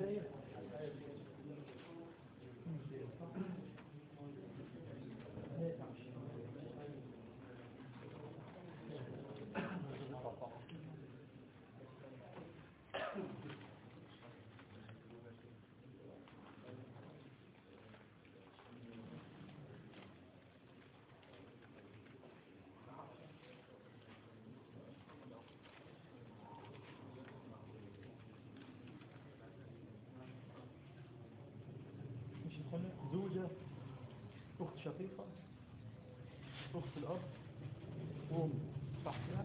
ايه مش هتخلي زوجة أخت شقيقة أخت الأب وأم صح كده؟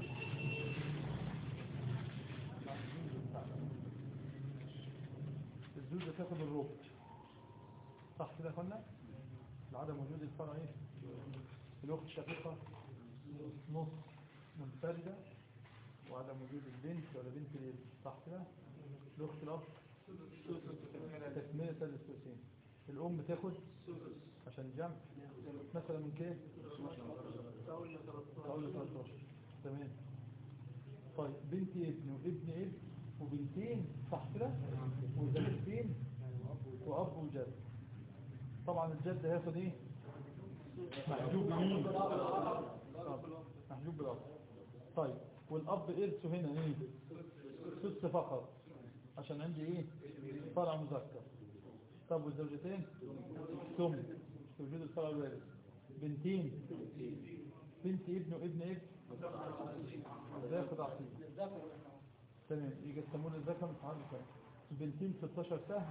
الزوجة تاخد الربع صح كده يا اخوانا؟ العدم وجود الفرع ايه؟ الأخت الشقيقة نص منفردة وعدم وجود البنت ولا بنت الابن صح كده؟ الأخت الأب تكملة الثلثين الأم تاخد عشان جمع مثلا من كام؟ تقول له 13 تمام طيب بنت ابن وابن ابن وبنتين صح كده؟ وزوجتين وأب وجد طبعا الجد هياخد ايه؟ محجوب بمين؟ طب، محجوب بالأب طيب والأب إرثه هنا ايه؟ سدس فقط عشان عندي ايه؟ فرع مذكر طب والزوجتين ثم وجود الفرع الوارث بنتين بنت ابن وابن ابن ياخد عقيم تمام يقسمون الذكر من حال الفرع البنتين 16 سهم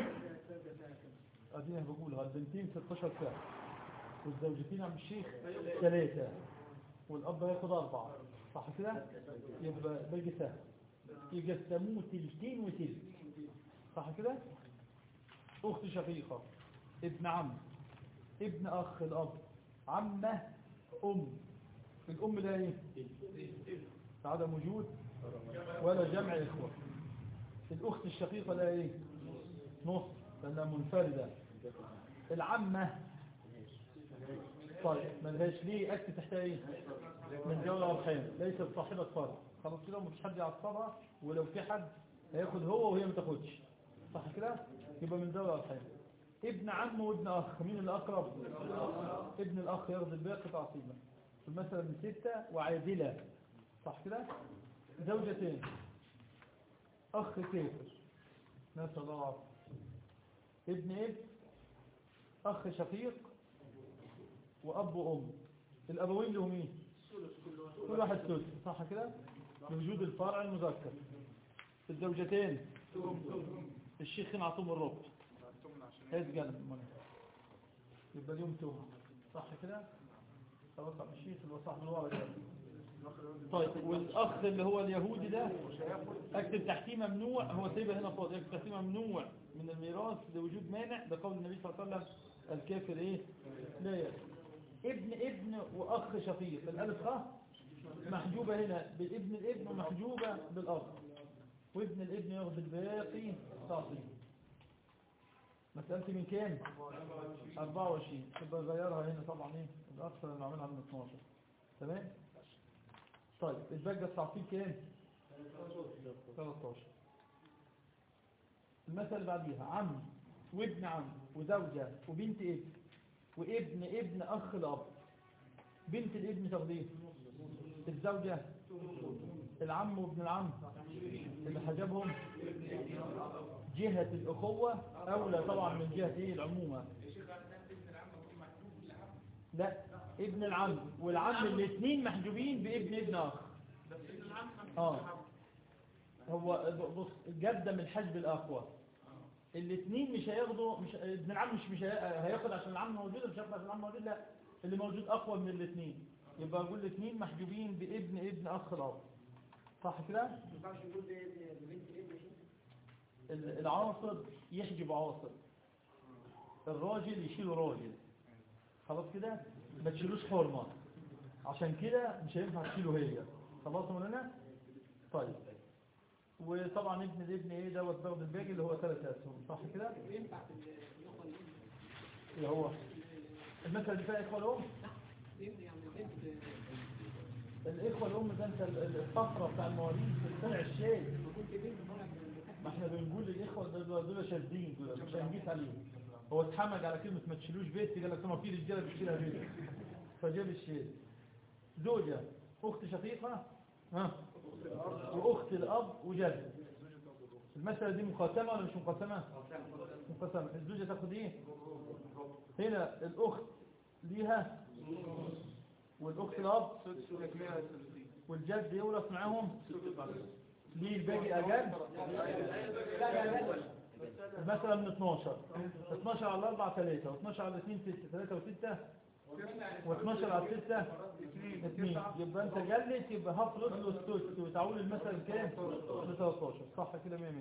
ادينا بقولها البنتين 16 سهم والزوجتين عم الشيخ ثلاثة والأب هياخد أربعة صح كده؟ يبقى باقي سهم يقسموه تلتين وتلت صح كده؟ أخت شقيقة ابن عم ابن أخ الأب عمة أم الأم ده إيه؟ عدم وجود ولا جمع إخوة الأخت الشقيقة ده إيه؟ نص لأنها منفردة العمة طيب ملهاش ليه أكت تحتها إيه؟ من جوة أرحام ليست صاحبة فرع خلاص كده مفيش حد يعصبها ولو في حد هياخد هو وهي ما تاخدش صح كده يبقى من ذوي الارحام ابن عم وابن اخ مين الاقرب ابن الاخ ياخد الباقي تعصيبا مثلا من ستة وعادلة صح كده زوجتين اخ كافر نسأل الله العافية ابن ابن اخ شقيق واب وام الابوين لهم ايه كل واحد ثلث صح كده بوجود الفرع المذكر الزوجتين الشيخ نعطوهم الربع هيد جنب المنى يبقى اليوم توه صح كده خلاص عم الشيخ اللي هو صاحب الورق ده طيب والاخ اللي هو اليهودي ده اكتب تحتيه ممنوع هو سايبه هنا فاضي اكتب تحتيه ممنوع من الميراث لوجود مانع ده قول النبي صلى الله عليه وسلم الكافر ايه لا يرث ابن ابن واخ شقيق الالف خ محجوبه هنا بابن الابن ومحجوبه بالاخ وابن الابن ياخد الباقي تعطيه مسألتي من كام 24 تبقى غيرها هنا طبعا ايه الاكثر اللي عاملها من 12 تمام طيب الباقي التعطيل كام 13 المثل اللي بعديها عم وابن عم وزوجة وبنت ابن وابن ابن اخ الاب بنت الابن تاخديه الزوجة العم وابن العم اللي حجبهم جهة الأخوة أولى طبعا من جهة إيه العمومة لا ابن العم والعم الاثنين محجوبين بابن ابن أخ آه هو بص جدة من الحجب الأقوى الاثنين مش هياخدوا مش ابن العم مش مش هي- هياخد عشان العم موجود مش هياخد عشان العم موجود لا اللي موجود أقوى من الاثنين يبقى أقول الاثنين محجوبين بابن ابن أخ الأب صح كده؟ ال- العاصر يحجب عاصر الراجل يشيل راجل خلاص كده ما تشيلوش حرمة عشان كده مش هينفع تشيله هي خلاص مننا طيب وطبعا ابن الابن ايه دوت باخد الباقي اللي هو ثلاث اسهم صح كده ينفع في ال- الأخوة الأم؟ اللي هو المثل اللي فيها اخوه الام ينفع يعني البنت الاخوه الام ده انت ال- الفقره بتاع المواليد في السنع الشاي ما كنت بنت طالع من ما احنا بنقول للاخوه ده ده دول شاذين دول مش هنجيس عليهم هو اتحمج على كلمة ما تشيلوش بيت قال لك ما في رجالة بتشيلها بيت فجاب الشيء زوجة أخت شقيقة ها وأخت الأب وجد المسألة دي مقاسمة ولا مش مقاسمة مقاسمة الزوجة تاخد ايه هنا الأخت ليها والأخت الأب والجد يورث معاهم ليه الباقي أجل مثلا من 12 12 على 4 3 و12 على 2 6 3 و6 و12 على 6 2 يبقى انت جلت يبقى هاف رجل والسدس وتعول المثل كام ل 13 صح كده 100 100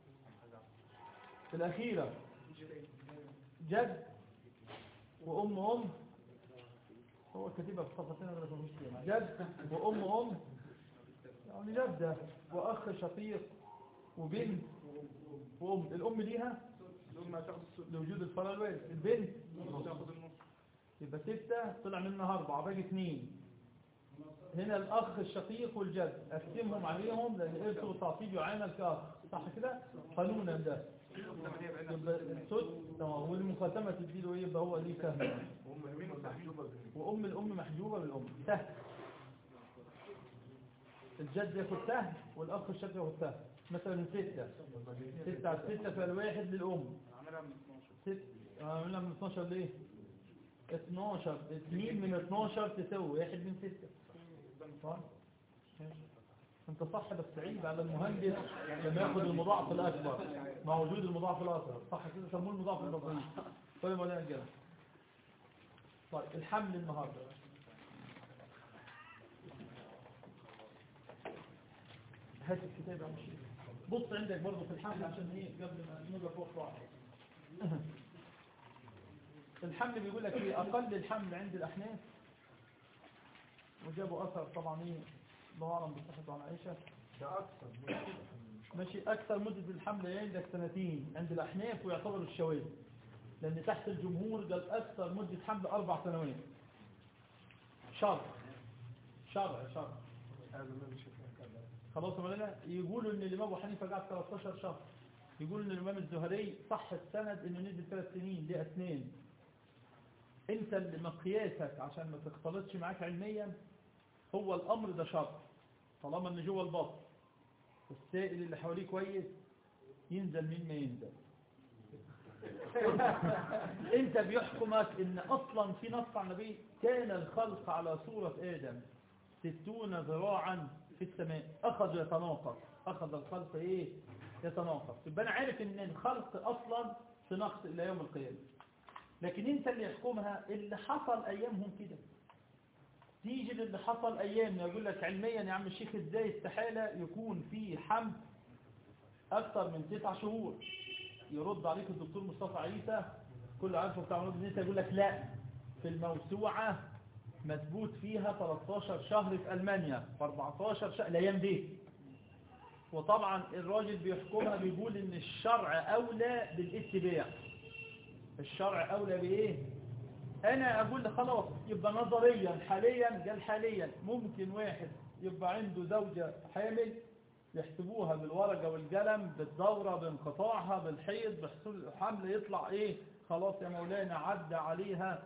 الأخيرة جد وأم أم هو كاتبها في صفحتين ولا في جد وأم أم يعني جدة وأخ شقيق وبنت وأم الأم ليها لوجود الفرع الوارث البنت يبقى ستة طلع منها أربعة باقي اثنين هنا الأخ الشقيق والجد أقسمهم عليهم لأن الإرث والتعصيب يعامل كأخ صح كده؟ قانونا ده يبقى السد تمام والمقاسمة تديله إيه يبقى هو ليه سهم وأم الأم محجوبة بالأم سهم الجد ياخد سهم والأخ الشقيق ياخد سهم مثلا ستة ستة على ستة فالواحد للأم ست عملنا من 12 ليه 12 2 من 12 تساوي واحد من 6 صح ماشي. انت صح بس عيب على المهندس لما ياخد المضاعف الاكبر مع وجود المضاعف الاصغر صح كده يسموه المضاعف البسيط طيب ولا رجاله طيب الحمل النهارده هات الكتاب يا مشي بص عندك برضه في الحمل عشان ايه قبل ما نوقف فوق بعض الحمل بيقول لك ايه اقل الحمل عند الاحناف وجابوا اثر طبعا ايه الله اعلم بصحته عن عائشه ده أكثر ماشي اكثر مده الحمل إيه عندك سنتين عند الاحناف ويعتبر الشواذ لان تحت الجمهور قال اكثر مده حمل اربع سنوات شرع شرع شرع هذا ما مش كذا خلاص يا مولانا يقولوا ان الامام ابو حنيفه قعد 13 شهر يقولوا ان الامام الزهري صح السند انه نزل ثلاث سنين ليه اثنين انت اللي مقياسك عشان ما تختلطش معاك علميا هو الامر ده شرط طالما ان جوه البطن السائل اللي حواليه كويس ينزل مين ما ينزل انت بيحكمك ان اصلا في نص عن النبي كان الخلق على صورة ادم ستون ذراعا في السماء اخذ يتناقص اخذ الخلق ايه يتناقص يبقى انا عارف ان الخلق اصلا في نقص الى يوم القيامة لكن انت اللي يحكمها اللي حصل ايامهم كده تيجي للي حصل ايامنا يقول لك علميا يا عم الشيخ ازاي استحالة يكون في حمل اكثر من تسع شهور يرد عليك الدكتور مصطفى عيسى كل عارفه بتاع مرض النساء يقول لك لا في الموسوعة مثبوت فيها 13 شهر في ألمانيا في 14 شهر الأيام دي وطبعا الراجل بيحكمها بيقول ان الشرع أولى بالاتباع الشرع أولى بإيه أنا أقول لك خلاص يبقى نظريا حاليا قال حاليا ممكن واحد يبقى عنده زوجة حامل يحسبوها بالورقة والقلم بالدورة بانقطاعها بالحيض بحصول الحمل يطلع ايه خلاص يا مولانا عدى عليها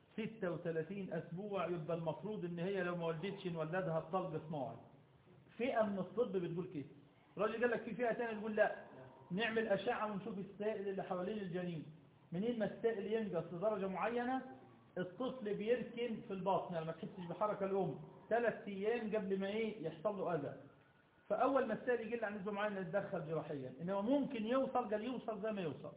36 اسبوع يبقى المفروض ان هي لو ما ولدتش نولدها بطلب صناعي فئة من الطب بتقول كده الراجل قال لك في فئة تانية تقول لا نعمل اشعة ونشوف السائل اللي حوالين الجنين منين ما السائل ينقص لدرجة معينة الطفل بيركن في البطن يعني ما تحسش بحركة الام ثلاث ايام قبل ما ايه يحصل له اذى فأول ما السائل يقل عن نسبة معينة يتدخل جراحيا إنما ممكن يوصل قال يوصل زي ما يوصل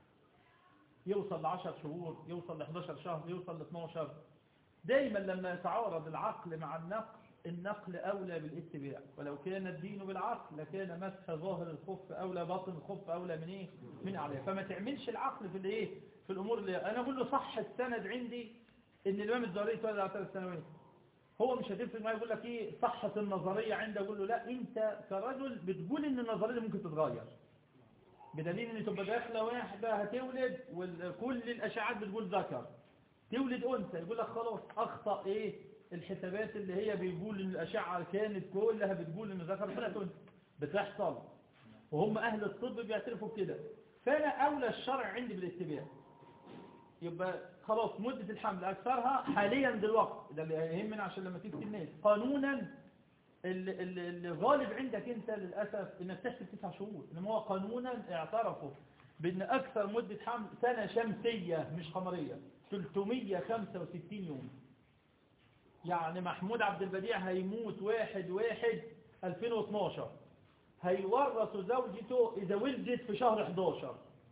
يوصل ل 10 شهور يوصل ل 11 شهر يوصل ل 12 دايما لما يتعارض العقل مع النقل النقل أولى بالاتباع ولو كان الدين بالعقل لكان مسح ظاهر الخف أولى باطن الخف أولى من إيه من عليه فما تعملش العقل في الإيه في الأمور اللي أنا أقول له صح السند عندي إن الإمام الزهري اتولد على ثلاث سنوات هو مش هتفرق معايا يقول لك ايه صحة النظرية عندي اقول له لا انت كرجل بتقول ان النظرية دي ممكن تتغير بدليل ان تبقى داخله واحدة هتولد وكل الاشعاعات بتقول ذكر تولد انثى يقول لك خلاص اخطأ ايه الحسابات اللي هي بيقول ان الاشعة كانت كلها بتقول ان ذكر طلعت انثى بتحصل وهم اهل الطب بيعترفوا بكده فانا اولى الشرع عندي بالاتباع يبقى خلاص مدة الحمل اكثرها حاليا دلوقتي ده اللي يهمنا عشان لما تيجي الناس قانونا ال- ال- اللي غالب عندك انت للاسف انك تحسب تسع شهور انما هو قانونا اعترفوا بان اكثر مدة حمل سنة شمسية مش قمرية 365 يوم يعني محمود عبد البديع هيموت واحد واحد 2012 هيورث زوجته إذا ولدت في شهر 11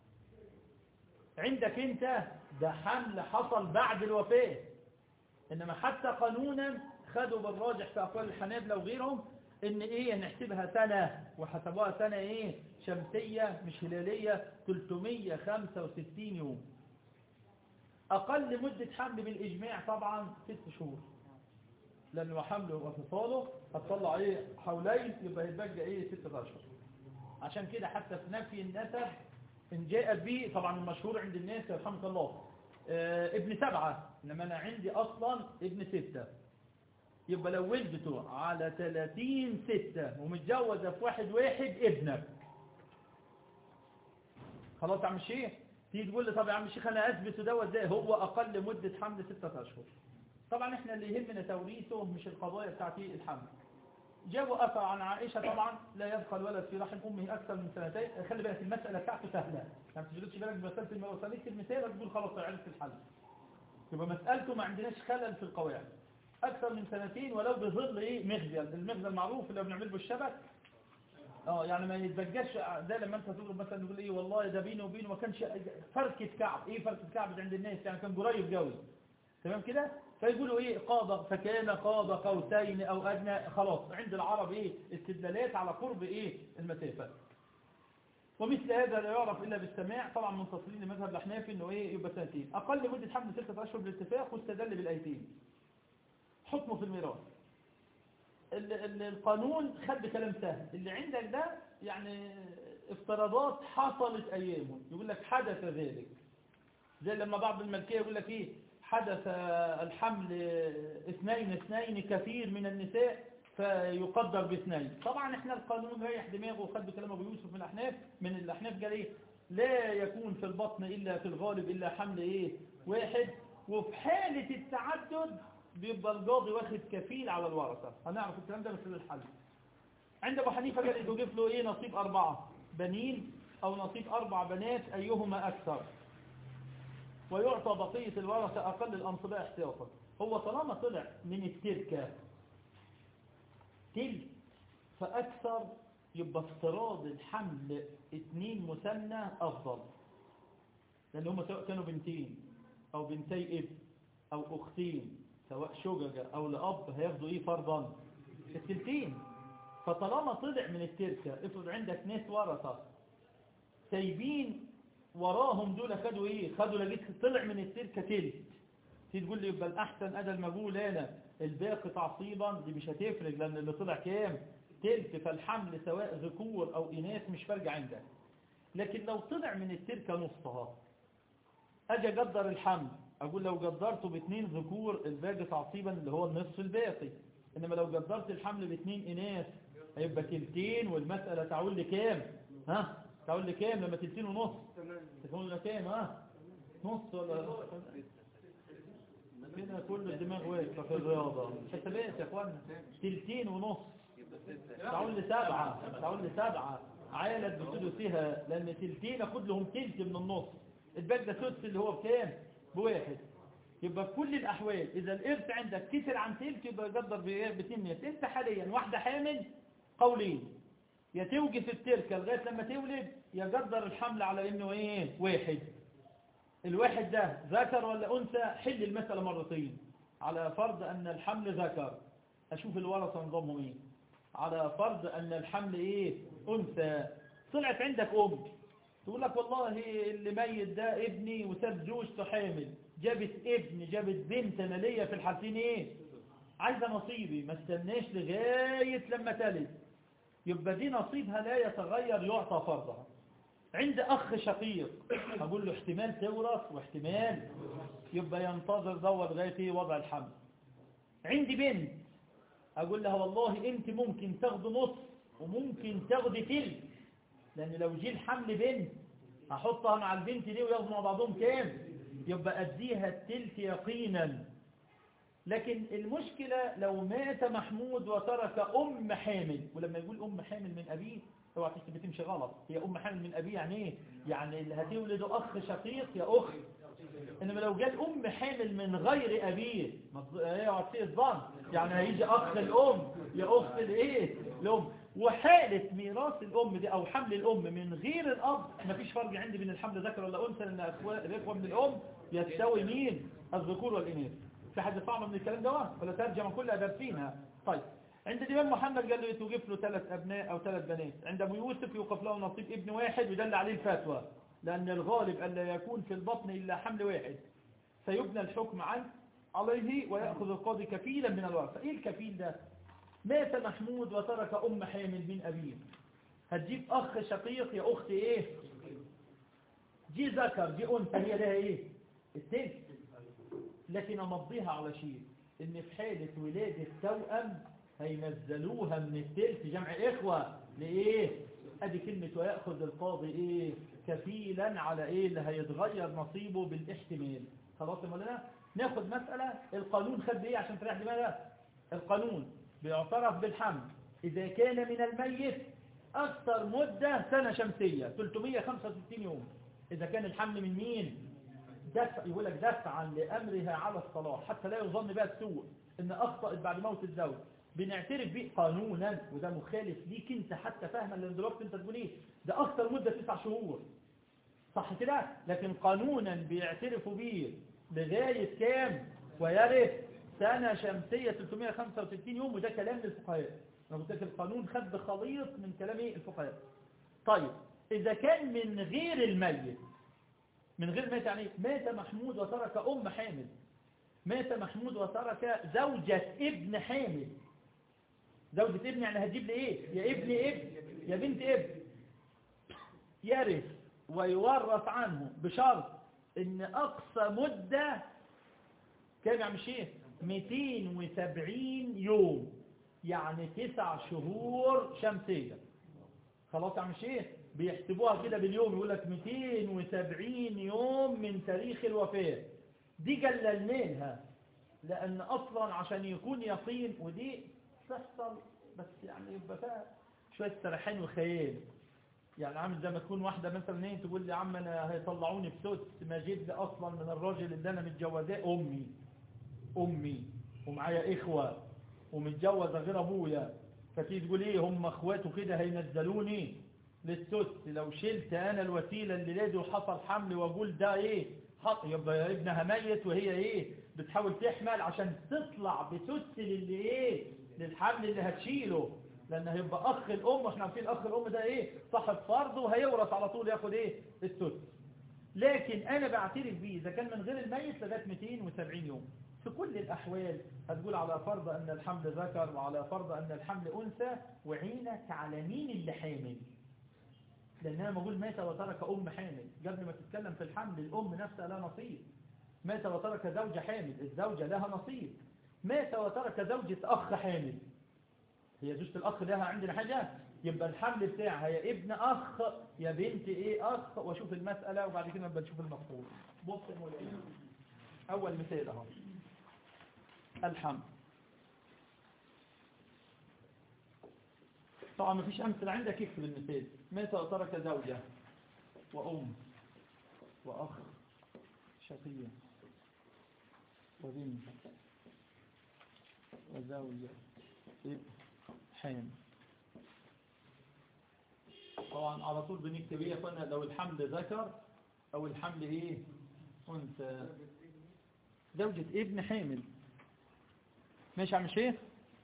عندك انت ده حمل حصل بعد الوفاة انما حتى قانونا خدوا بالراجح في اقوال الحنابلة وغيرهم ان ايه نحسبها سنة وحسبوها سنة ايه شمسية مش هلالية 365 يوم اقل مدة حمل بالاجماع طبعا ست شهور لأنه حمله وفصاله هتطلع ايه حولين يبقى يتبقى ايه ست اشهر عشان كده حتى في نفي النسب ان جاءت به طبعا المشهور عند الناس يرحمك الله آه ابن سبعة انما انا عندي اصلا ابن ستة يبقى لو ولدته على 30 ستة ومتجوزة في واحد واحد ابنك خلاص يا عم الشيخ تيجي تقول لي طب يا عم الشيخ انا اثبت دوت ازاي هو اقل مدة حمل ستة اشهر طبعا احنا اللي يهمنا توريثه مش القضايا بتاعت الحمل جابوا أثر عن عائشة طبعا لا يبقى الولد في رحم أمه أكثر من سنتين خلي بالك المسألة بتاعته سهلة يعني ما تشغلش بالك بمسألة المراسلين في المثال تقول خلاص عرفت الحل يبقى مسألته ما عندناش خلل في القواعد أكثر من سنتين ولو بظل إيه مخزل المخزل المعروف اللي بنعمله بالشبك اه يعني ما يتبجاش ده لما انت تضرب مثلا تقول ايه والله ده بيني وبينه ما كانش فركة كعب ايه فركة كعب عند الناس يعني كان قريب قوي تمام كده فيقولوا ايه قاب فكان قاب قوسين او ادنى خلاص عند العرب ايه استدلالات على قرب ايه المسافة ومثل هذا لا يعرف الا بالسماع طبعا منتصرين لمذهب الاحناف انه ايه يبقى سنتين اقل مدة حمل ستة اشهر بالاتفاق واستدل بالايتين حكمه في الميراث ال- ال- القانون خد بكلام سهل اللي عندك ده يعني افتراضات حصلت ايامه يقول لك حدث ذلك زي لما بعض الملكية يقول لك ايه حدث الحمل اثنين اثنين كثير من النساء فيقدر باثنين طبعا احنا القانون ريح دماغه وخد بكلام ابو يوسف من الاحناف من الاحناف قال ايه لا يكون في البطن الا في الغالب الا حمل ايه واحد وفي حالة التعدد بيبقى القاضي واخد كفيل على الورثة هنعرف الكلام ده بس للحل عند ابو حنيفة قال يجيب له ايه نصيب اربعة بنين او نصيب اربع بنات ايهما اكثر ويعطى بقية الورثة أقل الأنصباء احتياطا هو طالما طلع من التركة تلك فأكثر يبقى افتراض الحمل اتنين مثنى أفضل لأن هم سواء كانوا بنتين أو بنتي ابن أو أختين سواء شججة أو لأب هياخدوا إيه فرضا التلتين فطالما طلع من التركة افرض عندك ناس ورثة سايبين وراهم دول خدوا ايه خدوا لقيت طلع من التركة تلت تيجي تقول لي يبقى الاحسن ادى المجهول انا الباقي تعصيبا دي مش هتفرق لان اللي طلع كام تلت فالحمل سواء ذكور او اناث مش فارقه عندك لكن لو طلع من التركة نصها اجي اقدر الحمل اقول لو قدرته باثنين ذكور الباقي تعصيبا اللي هو النصف الباقي انما لو قدرت الحمل باثنين اناث هيبقى تلتين والمسألة تعول لكام ها تعول لكام لما تلتين ونص تكون لنا كام ها نص ولا كده كل الدماغ واقفه في الرياضة حسابات يا اخوانا تلتين ونص تعول لسبعة تعول لسبعة عالت بسدسها لان تلتين اخد لهم تلت من النص الباقي ده سدس اللي هو بكام بواحد يبقى في كل الاحوال اذا الارث عندك كتر عن تلت يبقى يقدر بايه بتمية انت حاليا واحدة حامل قولين يا توقف التركة لغاية لما تولد يقدر الحمل على انه ايه واحد الواحد ده ذكر ولا انثى حل المسألة مرتين على فرض ان الحمل ذكر اشوف الورثة نظامهم ايه على فرض ان الحمل ايه انثى طلعت عندك ام تقول لك والله اللي ميت ده ابني وساب زوجته حامل جابت ابن جابت بنت انا ليا في الحالتين ايه عايزه نصيبي ما استناش لغايه لما تلد يبقى دي نصيبها لا يتغير يعطى فرضها عند أخ شقيق أقول له احتمال تورث واحتمال يبقى ينتظر دور لغاية ايه وضع الحمل عندي بنت أقول لها والله أنت ممكن تاخد نص وممكن تاخد تلت لأن لو جه الحمل بنت احطها مع البنت دي وياخدوا مع بعضهم كام يبقى اديها التلت يقينا لكن المشكلة لو مات محمود وترك أم حامل ولما يقول أم حامل من أبيه اوعى تكتب تمشي غلط هي أم حامل من أبيه يعني إيه؟ يعني اللي هتولد أخ شقيق يا أخت إنما لو جال أم حامل من غير أبيه ما تظ- هي اوعى تصير الظن يعني هيجي أخ الأم يا أخت الإيه؟ الأم وحالة ميراث الأم دي أو حمل الأم من غير الأب مفيش فرق عندي بين الحمل ذكر ولا أنثى لأن أخوة- الإخوة من الأم يستوي مين؟ الذكور والإناث في حد صعب من الكلام ده ولا ترجمة كلها دارسينها طيب عند الإمام محمد قال له يتوقف له ثلاث أبناء أو ثلاث بنات عند أبو يوسف يوقف له نصيب ابن واحد ويدل عليه الفتوى لأن الغالب ألا يكون في البطن إلا حمل واحد فيبنى الحكم عنه عليه ويأخذ القاضي كفيلا من الورثة إيه الكفيل ده مات محمود وترك أم حامل من أبيه هتجيب أخ شقيق يا أخت إيه جي ذكر جي أنثى هي لها إيه التلت لكن أمضيها على شيء إن في حالة ولادة توأم هينزلوها من التلت جمع إخوة لإيه أدي كلمة ويأخذ القاضي إيه كفيلا على إيه اللي هيتغير نصيبه بالاحتمال خلاص يا مولانا ناخد مسألة القانون خد إيه عشان تريح دماغك القانون بيعترف بالحمل إذا كان من الميت أكثر مدة سنة شمسية 365 يوم إذا كان الحمل من مين دفع يقول لك دفعا لأمرها على الصلاح حتى لا يظن بها السوء إن أخطأت بعد موت الزوج بنعترف به قانونا وده مخالف ليك انت حتى فاهما لان دلوقتي انت تقول ايه ده اكتر مدة تسع شهور صح كده لكن قانونا بيعترفوا بيه لغاية كام ويرث سنة شمسية 365 يوم وده كلام للفقهاء انا قلت لك القانون خد خليط من كلام ايه الفقهاء طيب اذا كان من غير الميت من غير مات يعني مات محمود وترك ام حامل مات محمود وترك زوجة ابن حامل زوجة ابن يعني هتجيب لي ايه يا ابن ابن يا بنت ابن يرث ويورث عنه بشرط ان اقصى مدة كام يا عم الشيخ 270 يوم يعني تسع شهور شمسية خلاص يا عم الشيخ بيحسبوها كده باليوم يقول لك 270 يوم من تاريخ الوفاة دي قللناها لأن أصلا عشان يكون يقين ودي تحصل بس يعني يبقى فيها شوية سرحان وخيال يعني عامل زي ما تكون واحدة مثلا ايه تقول لي يا عم انا هيطلعوني بسوس ما جيت لي اصلا من الراجل اللي انا متجوزاه امي امي ومعايا اخوة ومتجوزة غير ابويا فتيجي تقول ايه هم اخواته كده هينزلوني للسوس لو شلت انا الوسيلة اللي لازم وحصل حمل واقول ده ايه حط يبقى ابنها ميت وهي ايه بتحاول تحمل عشان تطلع بسوس للي ايه للحمل اللي هتشيله لان هيبقى اخ الام واحنا عارفين اخ الام ده ايه صاحب فرض وهيورث على طول ياخد ايه السدس لكن انا بعترف بيه اذا كان من غير الميت لغايه 270 يوم في كل الاحوال هتقول على فرض ان الحمل ذكر وعلى فرض ان الحمل انثى وعينك على مين اللي حامل لان انا بقول مات وترك ام حامل قبل ما تتكلم في الحمل الام نفسها لها نصيب مات وترك زوجة حامل الزوجة لها نصيب مات وترك زوجة اخ حامل هي زوجة الأخ لها عندنا حاجة يبقى الحمل بتاعها يا ابن أخ يا بنت إيه أخ وأشوف المسألة وبعد كده نبقى نشوف المفروض بص يا مولانا أول مثال أهو الحمل طبعا ما فيش أمثلة عندك اكتب المثال مات وترك زوجة وأم وأخ شقية وبنت وزوجة ابن حامل طبعا على طول بنكتب ايه يا اخوانا لو الحمل ذكر او الحمل ايه انثى زوجة ابن حامل ماشي يا عم شيخ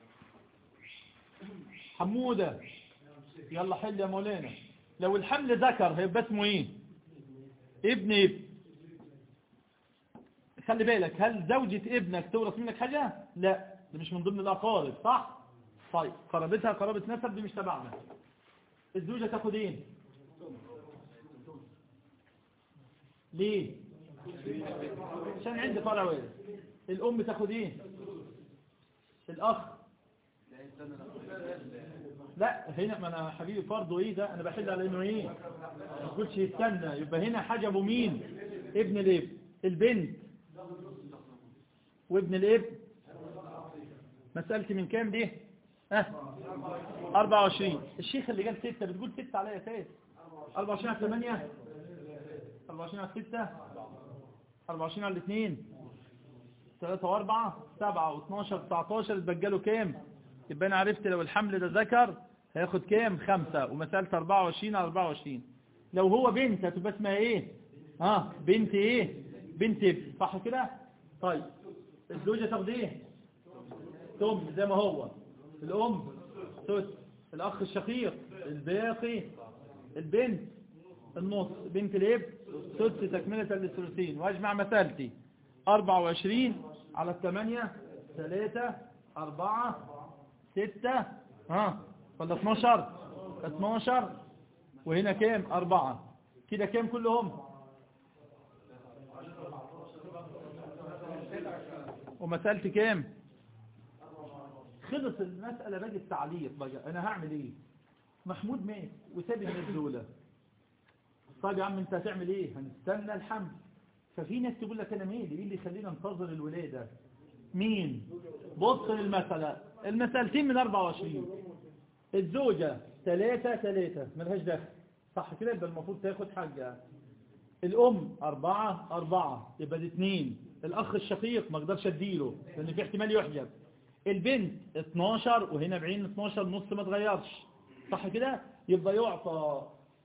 حمودة يلا حل يا مولانا لو الحمل ذكر هيبقى اسمه ايه ابن ابن خلي بالك هل زوجة ابنك تورث منك حاجة لا ده مش من ضمن الأقارب صح طيب قرابتها قرابة نسب دي مش تبعنا الزوجة تاخد ايه ليه عشان عندي فرع وارث الام تاخد ايه الاخ لا هنا ما انا حبيبي فرضه ايه ده انا بحل على انه ايه ما تقولش يستنى يبقى هنا حجبه مين ابن الابن البنت وابن الابن مسألتي من كام دي ها 24 الشيخ اللي قال 6 بتقول 6 على اساس 24 على 8 24 على 6 24 على 2 3 و4 7 و12 19 اتبقى له كام يبقى انا عرفت لو الحمل ده ذكر هياخد كام 5 ومسألة 24 على 24 لو هو بنت هتبقى اسمها ايه ها بنت ايه بنت ابن صح كده طيب الزوجة تاخد ايه تم زي ما هو الام ثلث الاخ الشقيق الباقي البنت النص بنت الاب ثلث تكملة للثلثين واجمع مسألتي 24 على الثمانية 3 4 6 ها ولا 12 12 وهنا كام 4 كده كام كلهم ومسألتي كام خلص المسألة باقي التعليق بقى انا هعمل ايه محمود مات وساب الناس دول طيب يا عم انت هتعمل ايه هنستنى الحمل ففي ناس تقول لك انا مالي ايه اللي يخلينا ننتظر الولادة مين بص للمسألة المسألتين من 24 الزوجة ثلاثة ثلاثة ملهاش دخل صح كده يبقى المفروض تاخد حاجة الأم أربعة أربعة يبقى دي اتنين الأخ الشقيق ما اقدرش اديله لأن في احتمال يحجب البنت 12 وهنا بعين 12 نص ما تغيرش صح كده يبقى يعطى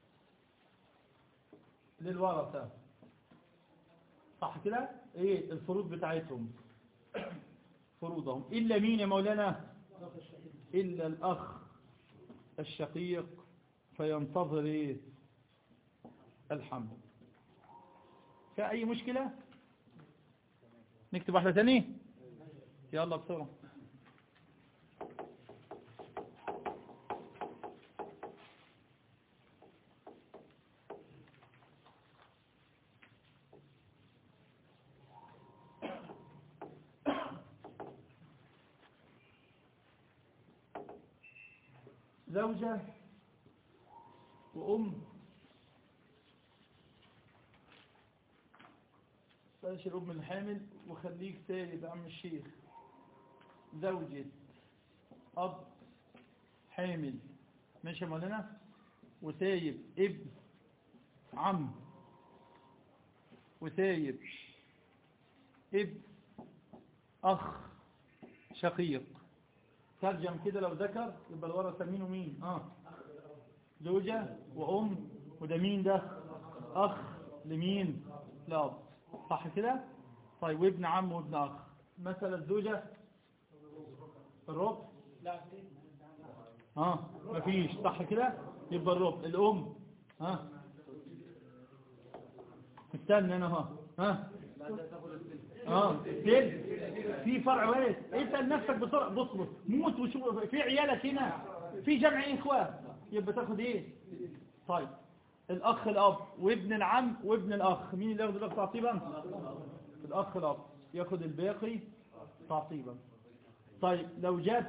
للورثة صح كده ايه الفروض بتاعتهم فروضهم إلا مين يا مولانا إلا الأخ الشقيق فينتظر إيه؟ الحمل في أي مشكلة نكتب واحدة تاني يلا بسرعة زوجة وأم بلاش الأم الحامل وخليك سالب يا عم الشيخ زوجة أب حامل ماشي يا مولانا وسايب ابن عم وسايب ابن أخ شقيق ترجم كده لو ذكر يبقى الورثة مين ومين اه زوجة وأم وده مين ده أخ لمين لأب صح كده طيب وابن عم وابن أخ مثلا الزوجة الربع ها مفيش صح كده يبقى الربع الأم ها استنى انا ها ها اه سيد في فرع وارث اسال نفسك بسرعه بص بص موت وشوف في عيالك هنا في جمع اخوه يبقى تاخد ايه طيب الاخ الاب وابن العم وابن الاخ مين اللي ياخد الاخ تعصيبا الاخ الاب ياخد الباقي تعصيبا طيب لو جت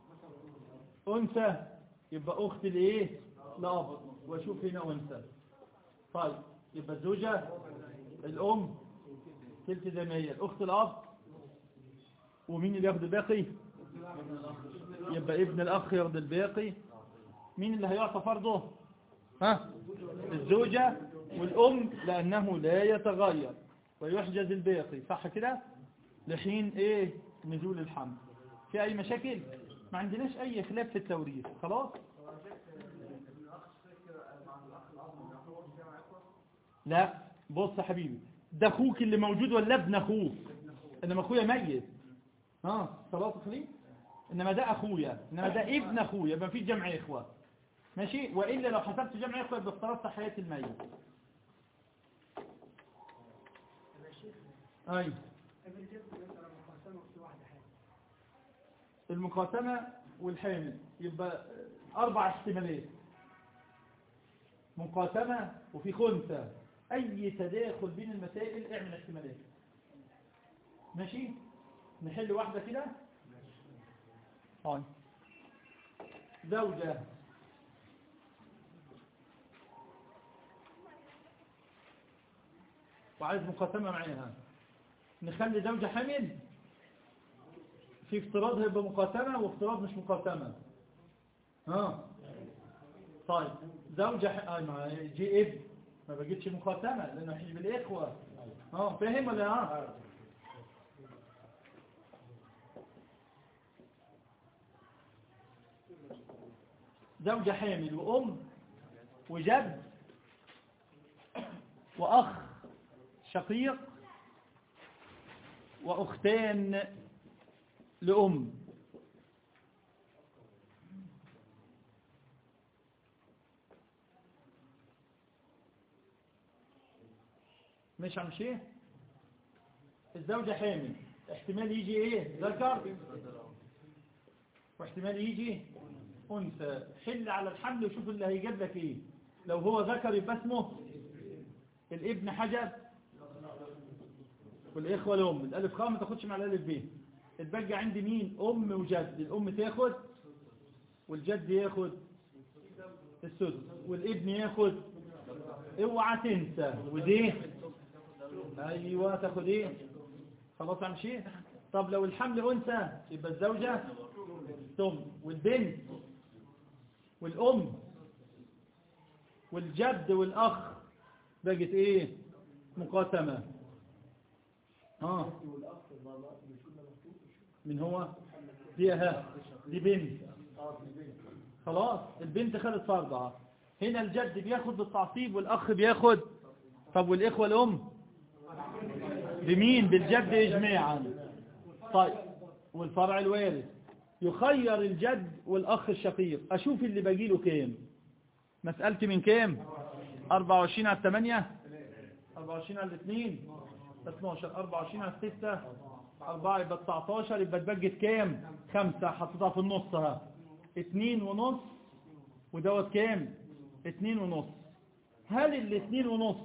انثى يبقى اخت الايه لاب واشوف هنا انثى طيب يبقى الزوجه الام تلت زي ما هي الاخت الاب ومين اللي ياخد الباقي يبقى ابن الاخ ياخد الباقي مين اللي هيعطى فرضه ها الزوجة والام لانه لا يتغير ويحجز الباقي صح كده لحين ايه نزول الحمل في اي مشاكل ما عندناش اي خلاف في التوريث خلاص لا بص يا حبيبي ده اخوك اللي موجود ولا ابن اخوك انما اخويا ميت ها صلاة خليل انما ده اخويا انما ده ابن اخويا يبقى في جمع اخوة ماشي والا لو حسبت جمع اخوة يبقى افترضت حياة الميت اي المقاسمة والحامل يبقى اربع احتمالات مقاسمة وفي خنثى اي تداخل بين المسائل اعمل احتمالات ماشي نحل واحدة كده طيب زوجة وعايز مقاسمة معاها نخلي زوجة حامل في افتراض هيبقى مقاسمة وافتراض مش مقاسمة ها طيب زوجة ح... آه ما جي ابن ما بجيتش مقاسمة لأنه حجب الإخوة اه فاهم ولا ها زوجة حامل وأم وجد وأخ شقيق وأختان لأم مش همشي الزوجة حامل احتمال يجي ايه ذكر واحتمال يجي انثى حل على الحمل وشوف اللي هيجيب لك ايه لو هو ذكر يبقى اسمه الابن حجب والاخوه الام الالف خاء ما تاخدش مع الالف ب اتبقى عندي مين ام وجد الام تاخد والجد ياخد السدس والابن ياخد اوعى تنسى ودي ايوه تاخد ايه خلاص امشي طب لو الحمل انثى يبقى الزوجه ثم والبنت والام والجد والاخ بقت ايه مقاسمه اه من هو دي اها دي بنت خلاص البنت خدت فرضها هنا الجد بياخد بالتعصيب والاخ بياخد طب والاخوه الام بمين بالجد اجماعا طيب والفرع الوارث يخير الجد والاخ الشقيق اشوف اللي باجي له كام مسألتي من كام 24 على 8 24 على 2 12 24 على 6 4 يبقى 19 يبقى اتبقت كام 5 حطيتها في النص اهي 2 ونص ودوت كام 2 ونص هل الاثنين ونص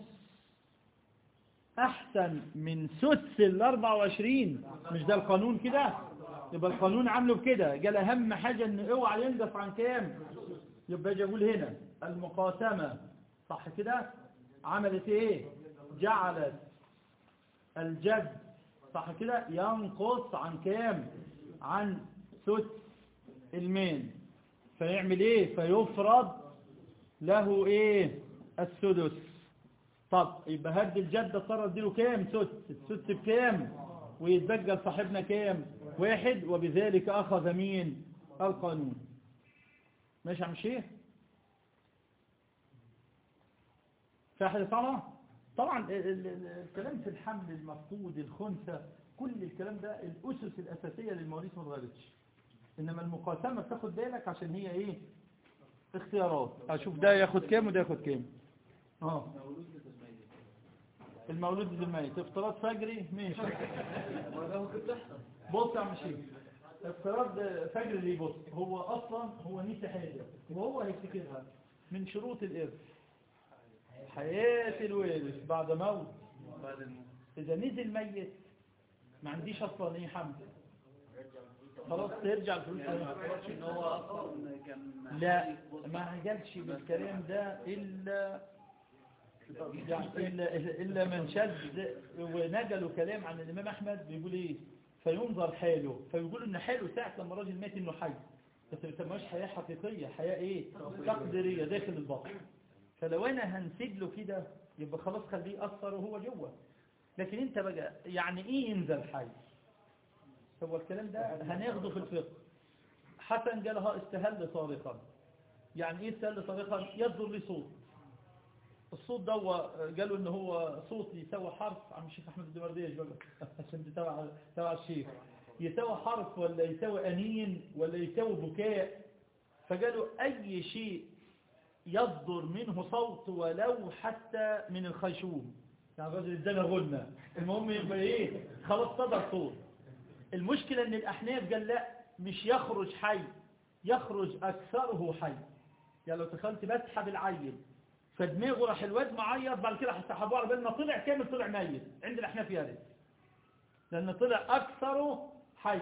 احسن من سدس ال 24 مش ده القانون كده يبقى القانون عامله بكده قال اهم حاجة ان اوعى ينقص عن كام يبقى اجي اقول هنا المقاسمة صح كده عملت ايه جعلت الجد صح كده ينقص عن كام عن سدس المين فيعمل ايه فيفرض له ايه السدس طب يبقى هد الجد صار اديله كام سدس السدس بكام ويتبقى لصاحبنا كام واحد وبذلك اخذ مين القانون ماشي عم شيخ في احد طبعا طبعا ال- ال- ال- الكلام في الحمل المفقود الخنثى كل الكلام ده الاسس الاساسيه للمواريث ما اتغيرتش انما المقاسمه بتاخد بالك عشان هي ايه اختيارات اشوف ده ياخد كام وده ياخد كام اه المولود للميت افتراض فجري ماشي بص يا عم شيخ افتراض فجر ليه بص هو اصلا هو نسي حاجه وهو هيفتكرها من شروط الارث حياة الوارث بعد موت اذا نزل ميت ما عنديش اصلا ايه حمل خلاص ترجع الفلوس ان هو اصلا كان لا ما قالش بالكلام ده إلا يعني إلا, إلا من شد ونقلوا كلام عن الإمام أحمد بيقول إيه فينظر حاله فيقول إن حاله ساعة لما الراجل مات إنه حي بس ما يسموهاش حياة حقيقية حياة إيه تقديرية داخل البطن فلو أنا هنسيب له كده يبقى خلاص خليه أثر وهو جوه لكن أنت بقى يعني إيه ينزل حي هو الكلام ده هناخده في الفقه حسن قالها استهل صارخا يعني ايه استهل صارخا يصدر لي صوت الصوت ده هو قالوا ان هو صوت يساوي حرف عم الشيخ احمد الدمرديش بقى عشان دي تبع تبع الشيخ يساوي حرف ولا يساوي انين ولا يساوي بكاء فقالوا اي شيء يصدر منه صوت ولو حتى من الخيشوم يعني الراجل ادانا غنى المهم يبقى ايه خلاص صدر صوت المشكلة ان الاحناف قال لا مش يخرج حي يخرج اكثره حي يعني لو تخيلت بسحب العيل فدماغه راح الواد معيط بعد كده هسحبوه على بال ما طلع كامل طلع ميت عند الاحناف يرد لان طلع اكثره حي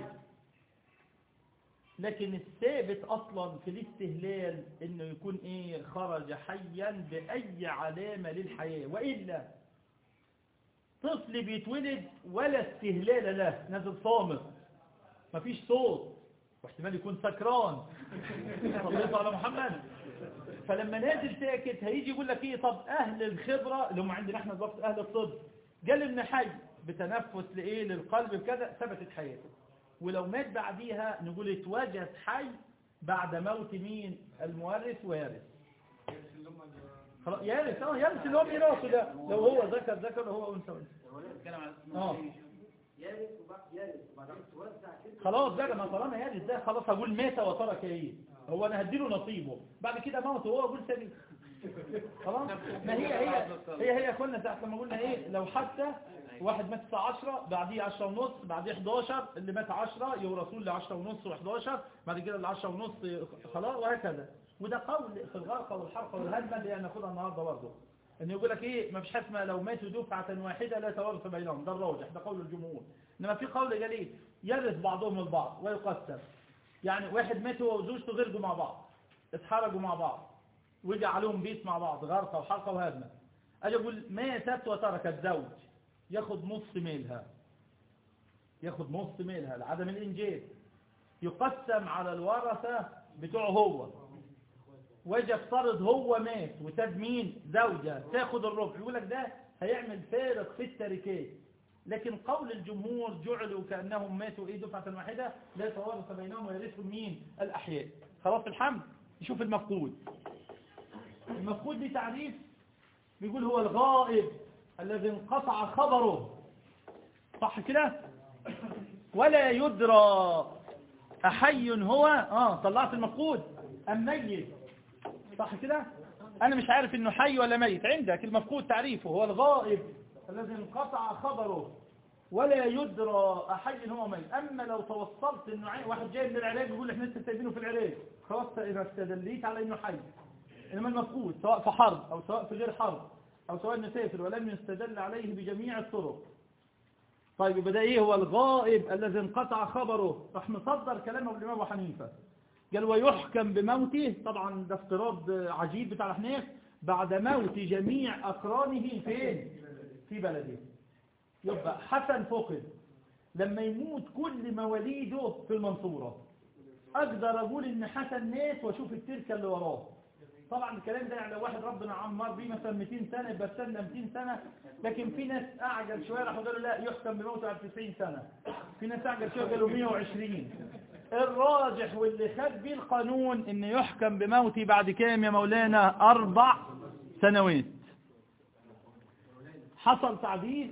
لكن الثابت اصلا في الاستهلال انه يكون ايه خرج حيا باي علامة للحياة وإلا طفل بيتولد ولا استهلال له نازل صامت مفيش صوت واحتمال يكون سكران صليت على محمد فلما نازل ساكت هيجي يقول لك ايه طب اهل الخبرة اللي هم عندنا احنا دلوقتي اهل الطب قال ان حي بتنفس لايه للقلب بكذا ثبتت حياته ولو مات بعديها نقول اتوجد حي بعد موت مين المورث وارث خلاص يارث اه يارث اللي هو ميراثه ده لو هو ذكر ذكر وهو انثى انثى بتتكلم على اه يارث وبعد يارث وبعدين توزع كده خلاص بقى ما طالما يارث ده خلاص هقول مات وترك ايه هو انا هديله نصيبه بعد كده موت وهو اقول سبيل خلاص ما هي هي هي هي كنا ساعه لما قلنا ايه لو حتى واحد مات الساعه 10 بعديه 10 ونص بعديه 11 اللي مات 10 يورثون ل 10 ونص و11 بعد كده ال 10 ونص خلاص وهكذا وده قول في الغرقه والحرقه والهدمه اللي هناخدها النهارده برضه ان يقول لك ايه ما فيش حاجه اسمها لو ماتوا دفعه واحده لا توارث بينهم ده الراجح ده قول الجمهور انما في قول قال ايه يرث بعضهم البعض ويقسم يعني واحد مات هو وزوجته غرقوا مع بعض اتحرجوا مع بعض وجي عليهم بيت مع بعض غرقه وحرقه وهدمه اجي اقول ماتت وتركت زوج ياخد نص ميلها ياخد نص ميلها لعدم الانجاب يقسم على الورثه بتوعه هو واجي افترض هو مات وساب مين زوجة تاخد الربع يقول لك ده هيعمل فارق في التركات لكن قول الجمهور جعلوا كأنهم ماتوا ايه دفعة واحدة لا توارث بينهم ويرثهم مين الأحياء خلاص الحمد نشوف المفقود المفقود دي تعريف بيقول هو الغائب الذي انقطع خبره صح كده ولا يدرى أحي هو اه طلعت المفقود أم ميت صح كده انا مش عارف انه حي ولا ميت عندك المفقود تعريفه هو الغائب الذي انقطع خبره ولا يدرى احي هو ميت اما لو توصلت انه عين واحد جاي من العلاج يقول احنا لسه سايبينه في العلاج خلاص اذا استدليت على انه حي انما المفقود سواء في حرب او سواء في غير حرب او سواء مسافر ولم يستدل عليه بجميع الطرق طيب يبقى ده ايه هو الغائب الذي انقطع خبره راح مصدر كلامه الامام ابو حنيفه قال ويحكم بموته طبعا ده افتراض عجيب بتاع الحنيف بعد موت جميع أقرانه فين في بلده يبقى حسن فقد لما يموت كل مواليده في المنصورة أقدر أقول إن حسن مات وأشوف التركة اللي وراه طبعا الكلام ده يعني لو واحد ربنا عمر بيه مثلا 200 سنة يبقى استنى 200 سنة لكن في ناس أعجل شوية راحوا قالوا لا يحكم بموته على 90 سنة في ناس أعجل شوية قالوا 120 الراجح واللي خد بيه القانون ان يحكم بموتي بعد كام يا مولانا اربع سنوات حصل تعديل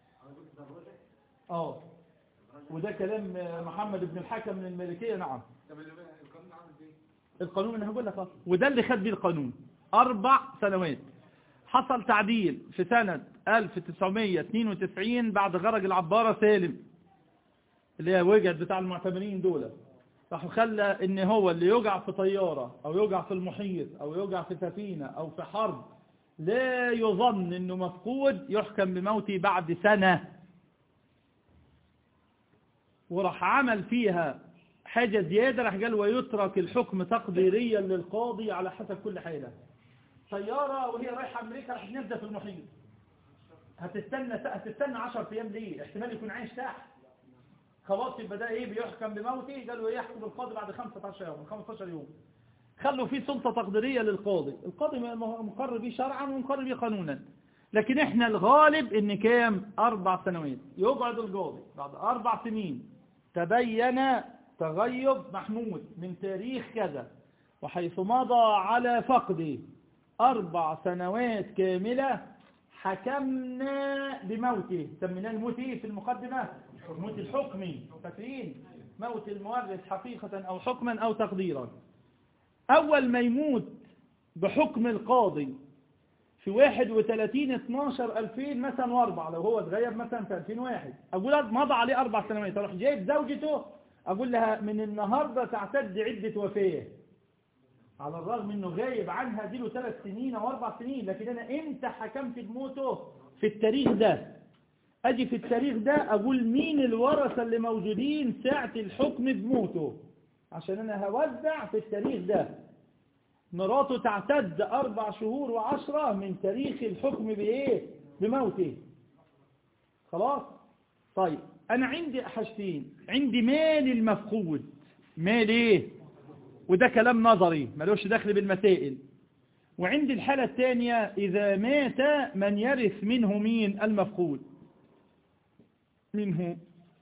اه وده كلام محمد بن الحكم من الملكية نعم القانون انا هقول لك اه وده اللي خد بيه القانون اربع سنوات حصل تعديل في سنة 1992 بعد غرق العبارة سالم اللي هي وجد بتاع المعتمرين دول راحوا خلى ان هو اللي يقع في طيارة او يقع في المحيط او يقع في سفينة او في حرب لا يظن انه مفقود يحكم بموته بعد سنة وراح عمل فيها حاجة زيادة راح قال ويترك الحكم تقديريا للقاضي على حسب كل حالة طيارة وهي رايحة امريكا راح تنزل في المحيط هتستنى هتستنى 10 ايام ليه احتمال يكون عايش تحت خلاص يبقى ده ايه بيحكم بموته قالوا يحكم القاضي بعد 15 يوم 15 يوم خلوا فيه سلطة تقديرية للقاضي القاضي مقر به شرعا ومقر به قانونا لكن احنا الغالب ان كام اربع سنوات يقعد القاضي بعد اربع سنين تبين تغيب محمود من تاريخ كذا وحيث مضى على فقده اربع سنوات كاملة حكمنا بموته سميناه الموت ايه في المقدمة موت الحكمي فاكرين موت المورث حقيقة او حكما او تقديرا اول ما يموت بحكم القاضي في 31 12 2000 مثلا واربع لو هو اتغير مثلا في 2001 اقول مضى عليه اربع سنوات اروح جايب زوجته اقول لها من النهاردة تعتد عدة وفاة على الرغم انه غايب عنها دي له ثلاث سنين او اربع سنين لكن انا امتى حكمت بموته في التاريخ ده اجي في التاريخ ده اقول مين الورثة اللي موجودين ساعة الحكم بموته عشان انا هوزع في التاريخ ده مراته تعتد اربع شهور وعشرة من تاريخ الحكم بايه بموته خلاص طيب انا عندي حاجتين عندي مال المفقود مال ايه وده كلام نظري ملوش دخل بالمسائل وعندي الحالة الثانية إذا مات من يرث منه مين المفقود منه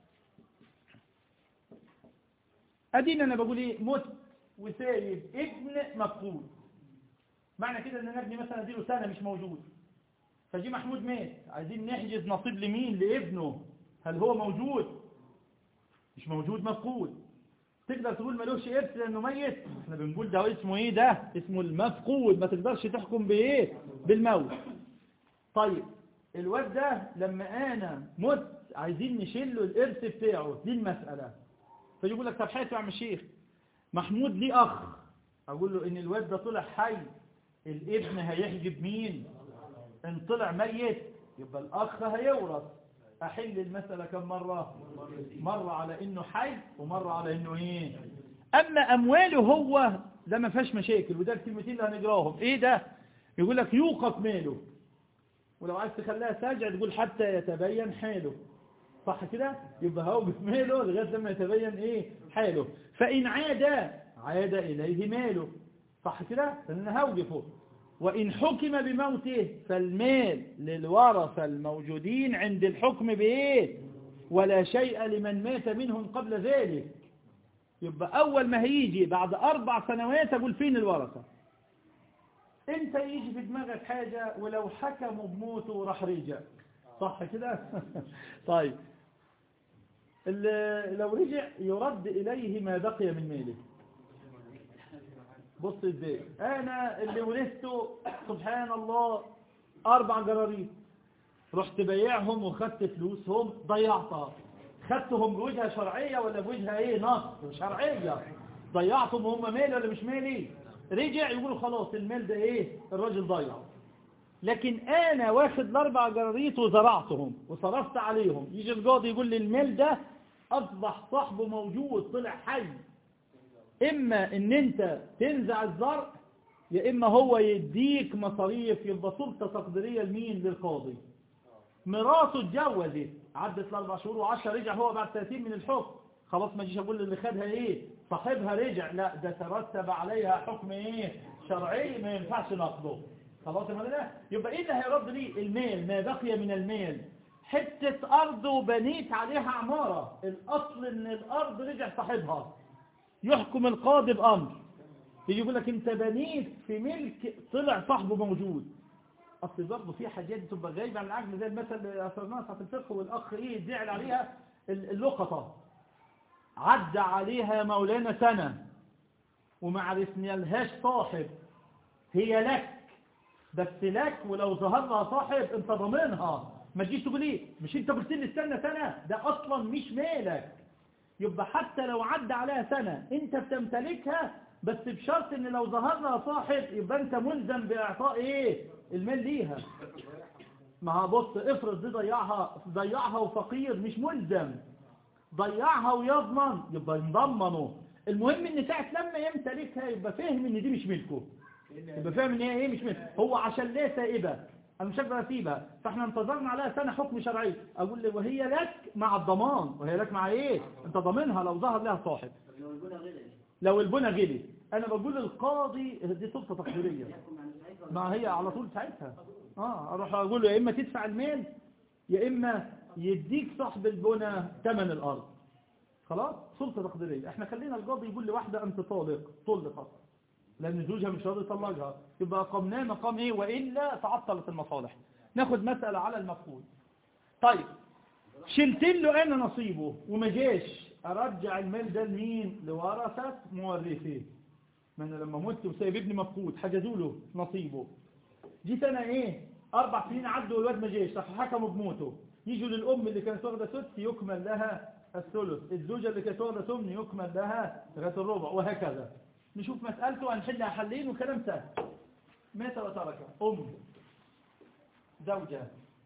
أدينا أنا بقول إيه مت وسايب ابن مفقود معنى كده أن أنا ابني مثلا أديله سنة مش موجود فجي محمود مات عايزين نحجز نصيب لمين لابنه هل هو موجود مش موجود مفقود تقدر تقول ملوش إرث لأنه ميت احنا بنقول ده اسمه ايه ده اسمه المفقود ما تقدرش تحكم بايه بالموت طيب الواد ده لما انا مت عايزين نشيل له الإرث بتاعه دي المسألة فيقول لك طب حيث يا عم الشيخ محمود ليه أخ أقول له إن الواد ده طلع حي الابن هيحجب مين إن طلع ميت يبقى الأخ هيورث أحل المسألة كم مرة مرة على إنه حي ومرة على إنه إيه أما أمواله هو ده ما فيهاش مشاكل وده الكلمتين اللي هنقراهم إيه ده يقول لك يوقف ماله ولو عايز تخليها ساجع تقول حتى يتبين حاله صح كده يبقى هوقف ماله لغاية لما يتبين إيه حاله فإن عاد عاد إليه ماله صح كده لأن هوقفه وإن حكم بموته فالمال للورثة الموجودين عند الحكم بإيه ولا شيء لمن مات منهم قبل ذلك يبقى أول ما هيجي بعد أربع سنوات أقول فين الورثة انت يجي في دماغك حاجة ولو حكموا بموته راح رجع صح كده طيب لو رجع يرد إليه ما بقي من ماله بص ازاي انا اللي ورثته سبحان الله اربع جراريط رحت بيعهم وخدت فلوسهم ضيعتها خدتهم بوجهة شرعية ولا بوجهة ايه نص شرعية ضيعتهم وهم مالي ولا مش مالي رجع يقولوا خلاص المال ده ايه الراجل ضيع لكن انا واخد الاربع جراريط وزرعتهم وصرفت عليهم يجي القاضي يقول لي المال ده اصبح صاحبه موجود طلع حي إما إن أنت تنزع الزرع يا إما هو يديك مصاريف يبقى سلطة تقديرية لمين للقاضي مراته اتجوزت عدت الأربع شهور وعشرة رجع هو بعد 30 من الحكم خلاص ما جيش أقول اللي خدها إيه صاحبها رجع لا ده ترتب عليها حكم إيه شرعي ما ينفعش نقضه خلاص يا مدنة يبقى إيه اللي هيرد لي المال ما بقي من المال حتة أرض وبنيت عليها عمارة الأصل إن الأرض رجع صاحبها يحكم القاضي بأمر يجي يقول لك انت بنيت في ملك طلع صاحبه موجود اصل برضه في حاجات تبقى غايبه عن العقل زي المثل اللي اثرناه في الفقه والاخ ايه زعل عليها اللقطه عدى عليها يا مولانا سنه وما عرفنا لهاش صاحب هي لك بس لك ولو ظهر لها صاحب انت ضامنها ما تجيش تقول ايه مش انت قلت لي استنى سنه ده اصلا مش مالك يبقى حتى لو عدى عليها سنة انت بتمتلكها بس بشرط ان لو ظهر لها صاحب يبقى انت ملزم باعطاء ايه المال ليها ما بص افرض دي ضيعها ضيعها وفقير مش ملزم ضيعها ويضمن يبقى ينضمنه المهم ان ساعة لما يمتلكها يبقى فاهم ان دي مش ملكه يبقى فاهم ان هي ايه مش ملكه هو عشان ليه سائبة انا مش هقدر اسيبها فاحنا انتظرنا عليها سنة حكم شرعي اقول له وهي لك مع الضمان وهي لك مع ايه انت ضامنها لو ظهر لها صاحب لو البنى غلي انا بقول القاضي دي سلطة تقديرية ما هي على طول ساعتها اه اروح اقول له يا اما تدفع المال يا اما يديك صاحب البنى ثمن الارض خلاص سلطة تقديرية احنا خلينا القاضي يقول لواحدة انت طالق طلقت لأن زوجها مش راضي يطلقها يبقى قمناه مقام إيه وإلا تعطلت المصالح ناخد مسألة على المفقود طيب شلت له أنا نصيبه وما جاش أرجع المال ده لمين لورثة مورثيه ما أنا لما مت وسايب ابني مفقود حجزوا له نصيبه جيت أنا إيه أربع سنين عدوا والواد ما جاش راح حكموا بموته يجوا للأم اللي كانت واخدة سدس يكمل لها الثلث الزوجة اللي كانت واخدة ثمن يكمل لها لغاية الربع وهكذا نشوف مسألته هنحلها حلين وكلام سهل مات وترك أم زوجة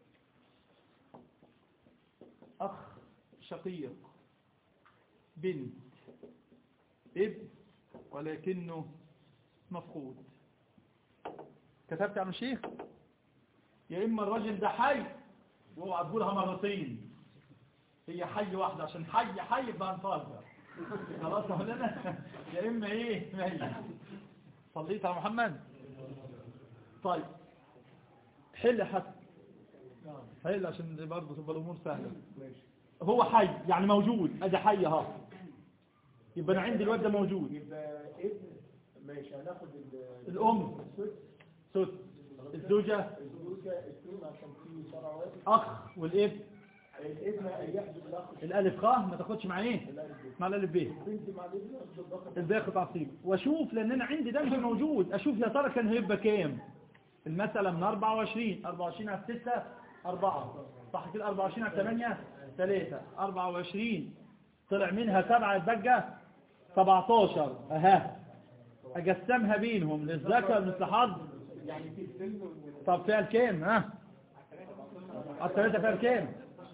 أخ شقيق بنت ابن ولكنه مفقود كتبت عن الشيخ يا إما الرجل ده حي واوعى تقولها مرتين هي حي واحدة عشان حي حي يبقى هنفرق خلاص يا مولانا يا اما ايه ميت صليت على محمد طيب حل حسن حل عشان برضه تبقى الامور سهله هو حي يعني موجود ادي حي اهو يبقى انا عندي الواد ده موجود يبقى ابن ماشي هناخد ال- الام السدس سد الزوجه الزوجة السين عشان في شرع واحد اخ والاب الابن أن يحدث الأخ الالف خ ما تاخدش مع ايه مع الالف ب بنت مع الابن يحدث الأخ الباقي تعصيب واشوف لان انا عندي ده مش موجود اشوف يا ترى كان هيبقى كام المسألة من 24 24 على 6 4 صح كده 24 على 8 3 24 طلع منها 7 يتبقى 17 اها اقسمها بينهم للذكر مثل حظ يعني في السن وال- طب فيها الكام ها على الثلاثة فيها الكام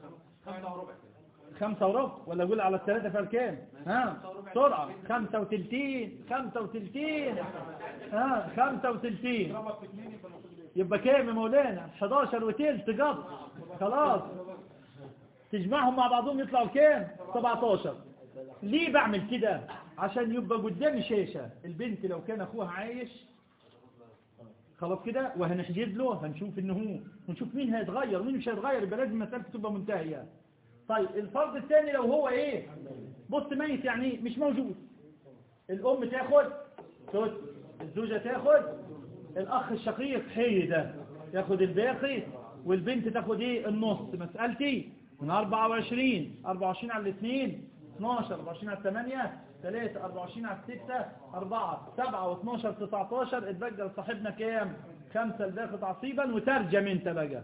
خمسة وربع ولا اقول على الثلاثة فيها الكام ها بسرعة خمسة وتلتين خمسة وتلتين ها خمسة وتلتين يبقى كام يا مولانا 11 وتلت قط خلاص تجمعهم مع بعضهم يطلعوا كام 17 ليه بعمل كده عشان يبقى قدامي شاشة البنت لو كان اخوها عايش خلاص كده وهنحجز له هنشوف انه هو ونشوف مين هيتغير ومين مش هيتغير يبقى لازم مسألته تبقى منتهية طيب الفرض الثاني لو هو ايه بص ميت يعني إيه؟ مش موجود الام تاخد ثلث الزوجة تاخد الاخ الشقيق حيدة ياخد الباقي والبنت تاخد ايه النص مسألتي من 24 24 على الاثنين 12 24 على 8 3 24 على 6 4 7 و12 19 اتبقى لصاحبنا كام 5 الباقي تعصيبا وترجم انت بقى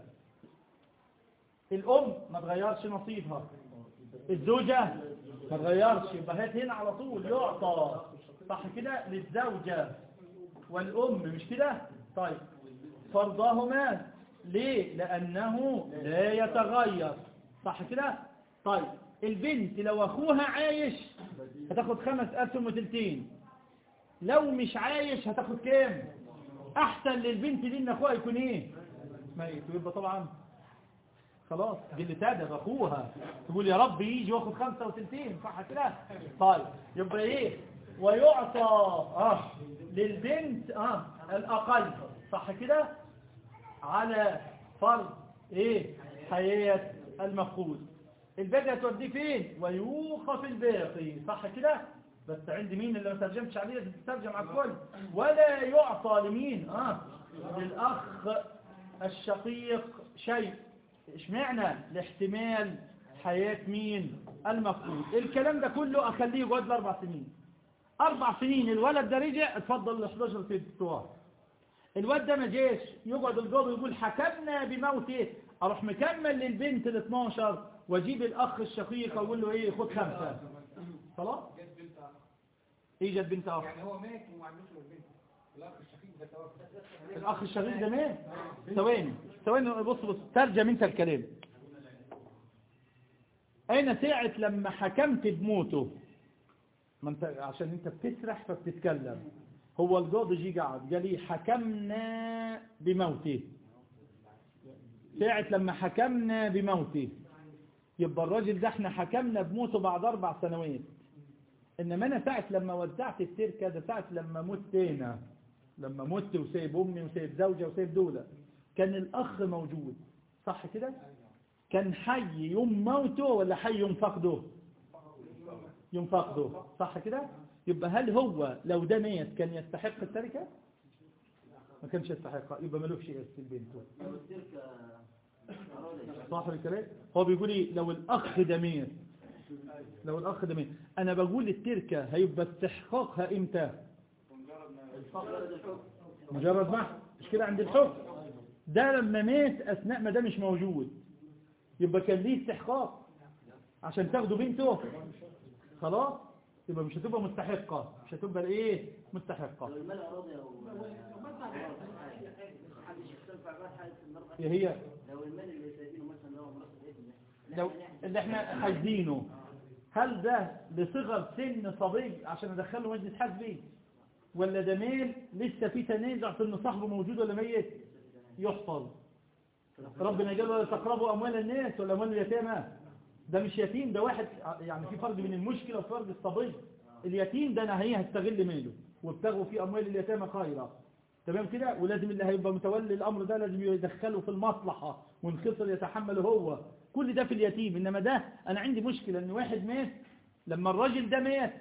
الام ما تغيرش نصيبها الزوجة ما تغيرش يبقى هات هنا على طول يعطى صح كده للزوجة والأم مش كده طيب فرضاهما ليه لأنه لا يتغير صح كده طيب البنت لو أخوها عايش هتاخد خمس أسهم وتلتين لو مش عايش هتاخد كام أحسن للبنت دي إن أخوها يكون إيه ميت ويبقى طبعا خلاص دي اللي تادب اخوها تقول يا رب يجي واخد خمسة وتلتين صح كده طيب يبقى ايه ويعطى اه للبنت اه الاقل صح كده على فرض ايه حياة المفقود الباقي هتوديه فين ويوقف الباقي صح كده بس عندي مين اللي ما ترجمتش عليه لازم تترجم على الكل ولا يعطى لمين اه للاخ الشقيق شيء اشمعنى لاحتمال حياة مين المفقود الكلام ده كله اخليه يقعد لاربع سنين اربع سنين الولد ده رجع اتفضل ال 11 في الدكتور الواد ده ما جاش يقعد القاضي يقول حكمنا بموته اروح مكمل للبنت ال 12 واجيب الاخ الشقيق اقول له ايه خد خمسه خلاص ايه جت بنت اخ يعني هو مات وما عندوش غير بنت الاخ الشقيق ده توفى الاخ الشقيق ده مات ثواني ثواني بص بص ترجم انت الكلام اين ساعة لما حكمت بموته ما انت عشان انت بتسرح فبتتكلم هو القاضي جي قاعد قال لي حكمنا بموته ساعة لما حكمنا بموته يبقى الراجل ده احنا حكمنا بموته بعد اربع سنوات انما انا ساعة لما وزعت التركة ده ساعة لما مت هنا لما مت وسايب امي وسايب زوجة وسايب دولة كان الاخ موجود صح كده كان حي يوم موته ولا حي يوم فقده يوم فقده صح كده يبقى هل هو لو ده مات كان يستحق التركة ما كانش يستحقها يبقى ملوش شيء في البنت لو التركة أرادت صاحب الكلام هو بيقول لي لو الاخ ده مات لو الاخ ده مات انا بقول التركة هيبقى استحقاقها امتى الفقر الحكم مجرد محض مش كده عند الحكم ده لما مات اثناء ما ده مش موجود يبقى كان ليه استحقاق عشان تاخدوا بنته خلاص يبقى مش هتبقى مستحقة مش هتبقى ايه مستحقة لو المال أراضي أو محدش يختلف على حاجة في المرأة هي هي لو المال اللي سايبينه مثلا لو مرأة ابن لو اللي احنا حاجزينه هل ده لصغر سن صبي عشان ادخله مجلس حزبي ولا ده ميل لسه في تنازع في ان صاحبه موجود ولا ميت يحفظ ربنا قال ولا تقربوا اموال الناس ولا اموال اليتامى ده مش يتيم ده واحد يعني في فرق بين المشكله وفرق الصبي اليتيم ده انا هي هستغل ماله وابتغوا في اموال اليتامى خيرا تمام كده ولازم اللي هيبقى متولي الامر ده لازم يدخله في المصلحه والخسر يتحمله هو كل ده في اليتيم انما ده انا عندي مشكله ان واحد مات لما الراجل ده مات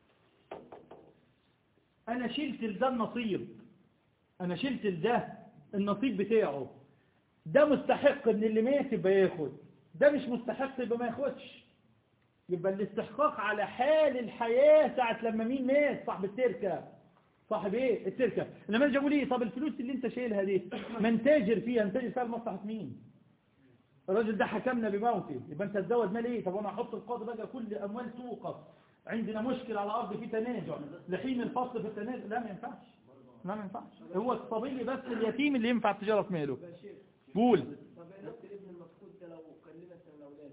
انا شلت لده النصيب انا شلت لده النصيب بتاعه ده مستحق ان اللي مات يبقى ياخد ده مش مستحق يبقى ما ياخدش يبقى الاستحقاق على حال الحياة ساعة لما مين مات صاحب التركة صاحب ايه التركة انما انا اقول ايه طب الفلوس اللي انت شايلها دي من تاجر فيها انتاجر فيها لمصلحة مين الراجل ده حكمنا بموته يبقى انت تزود مال ايه طب وانا احط القاضي بقى كل اموال توقف عندنا مشكلة على الارض في تنازع لحين الفصل في التنازع لا ما ينفعش لا ما ينفعش هو الصبي بس اليتيم اللي ينفع التجارة في ماله قول طب نفس الابن المفقود ده لو كلمت الاولاد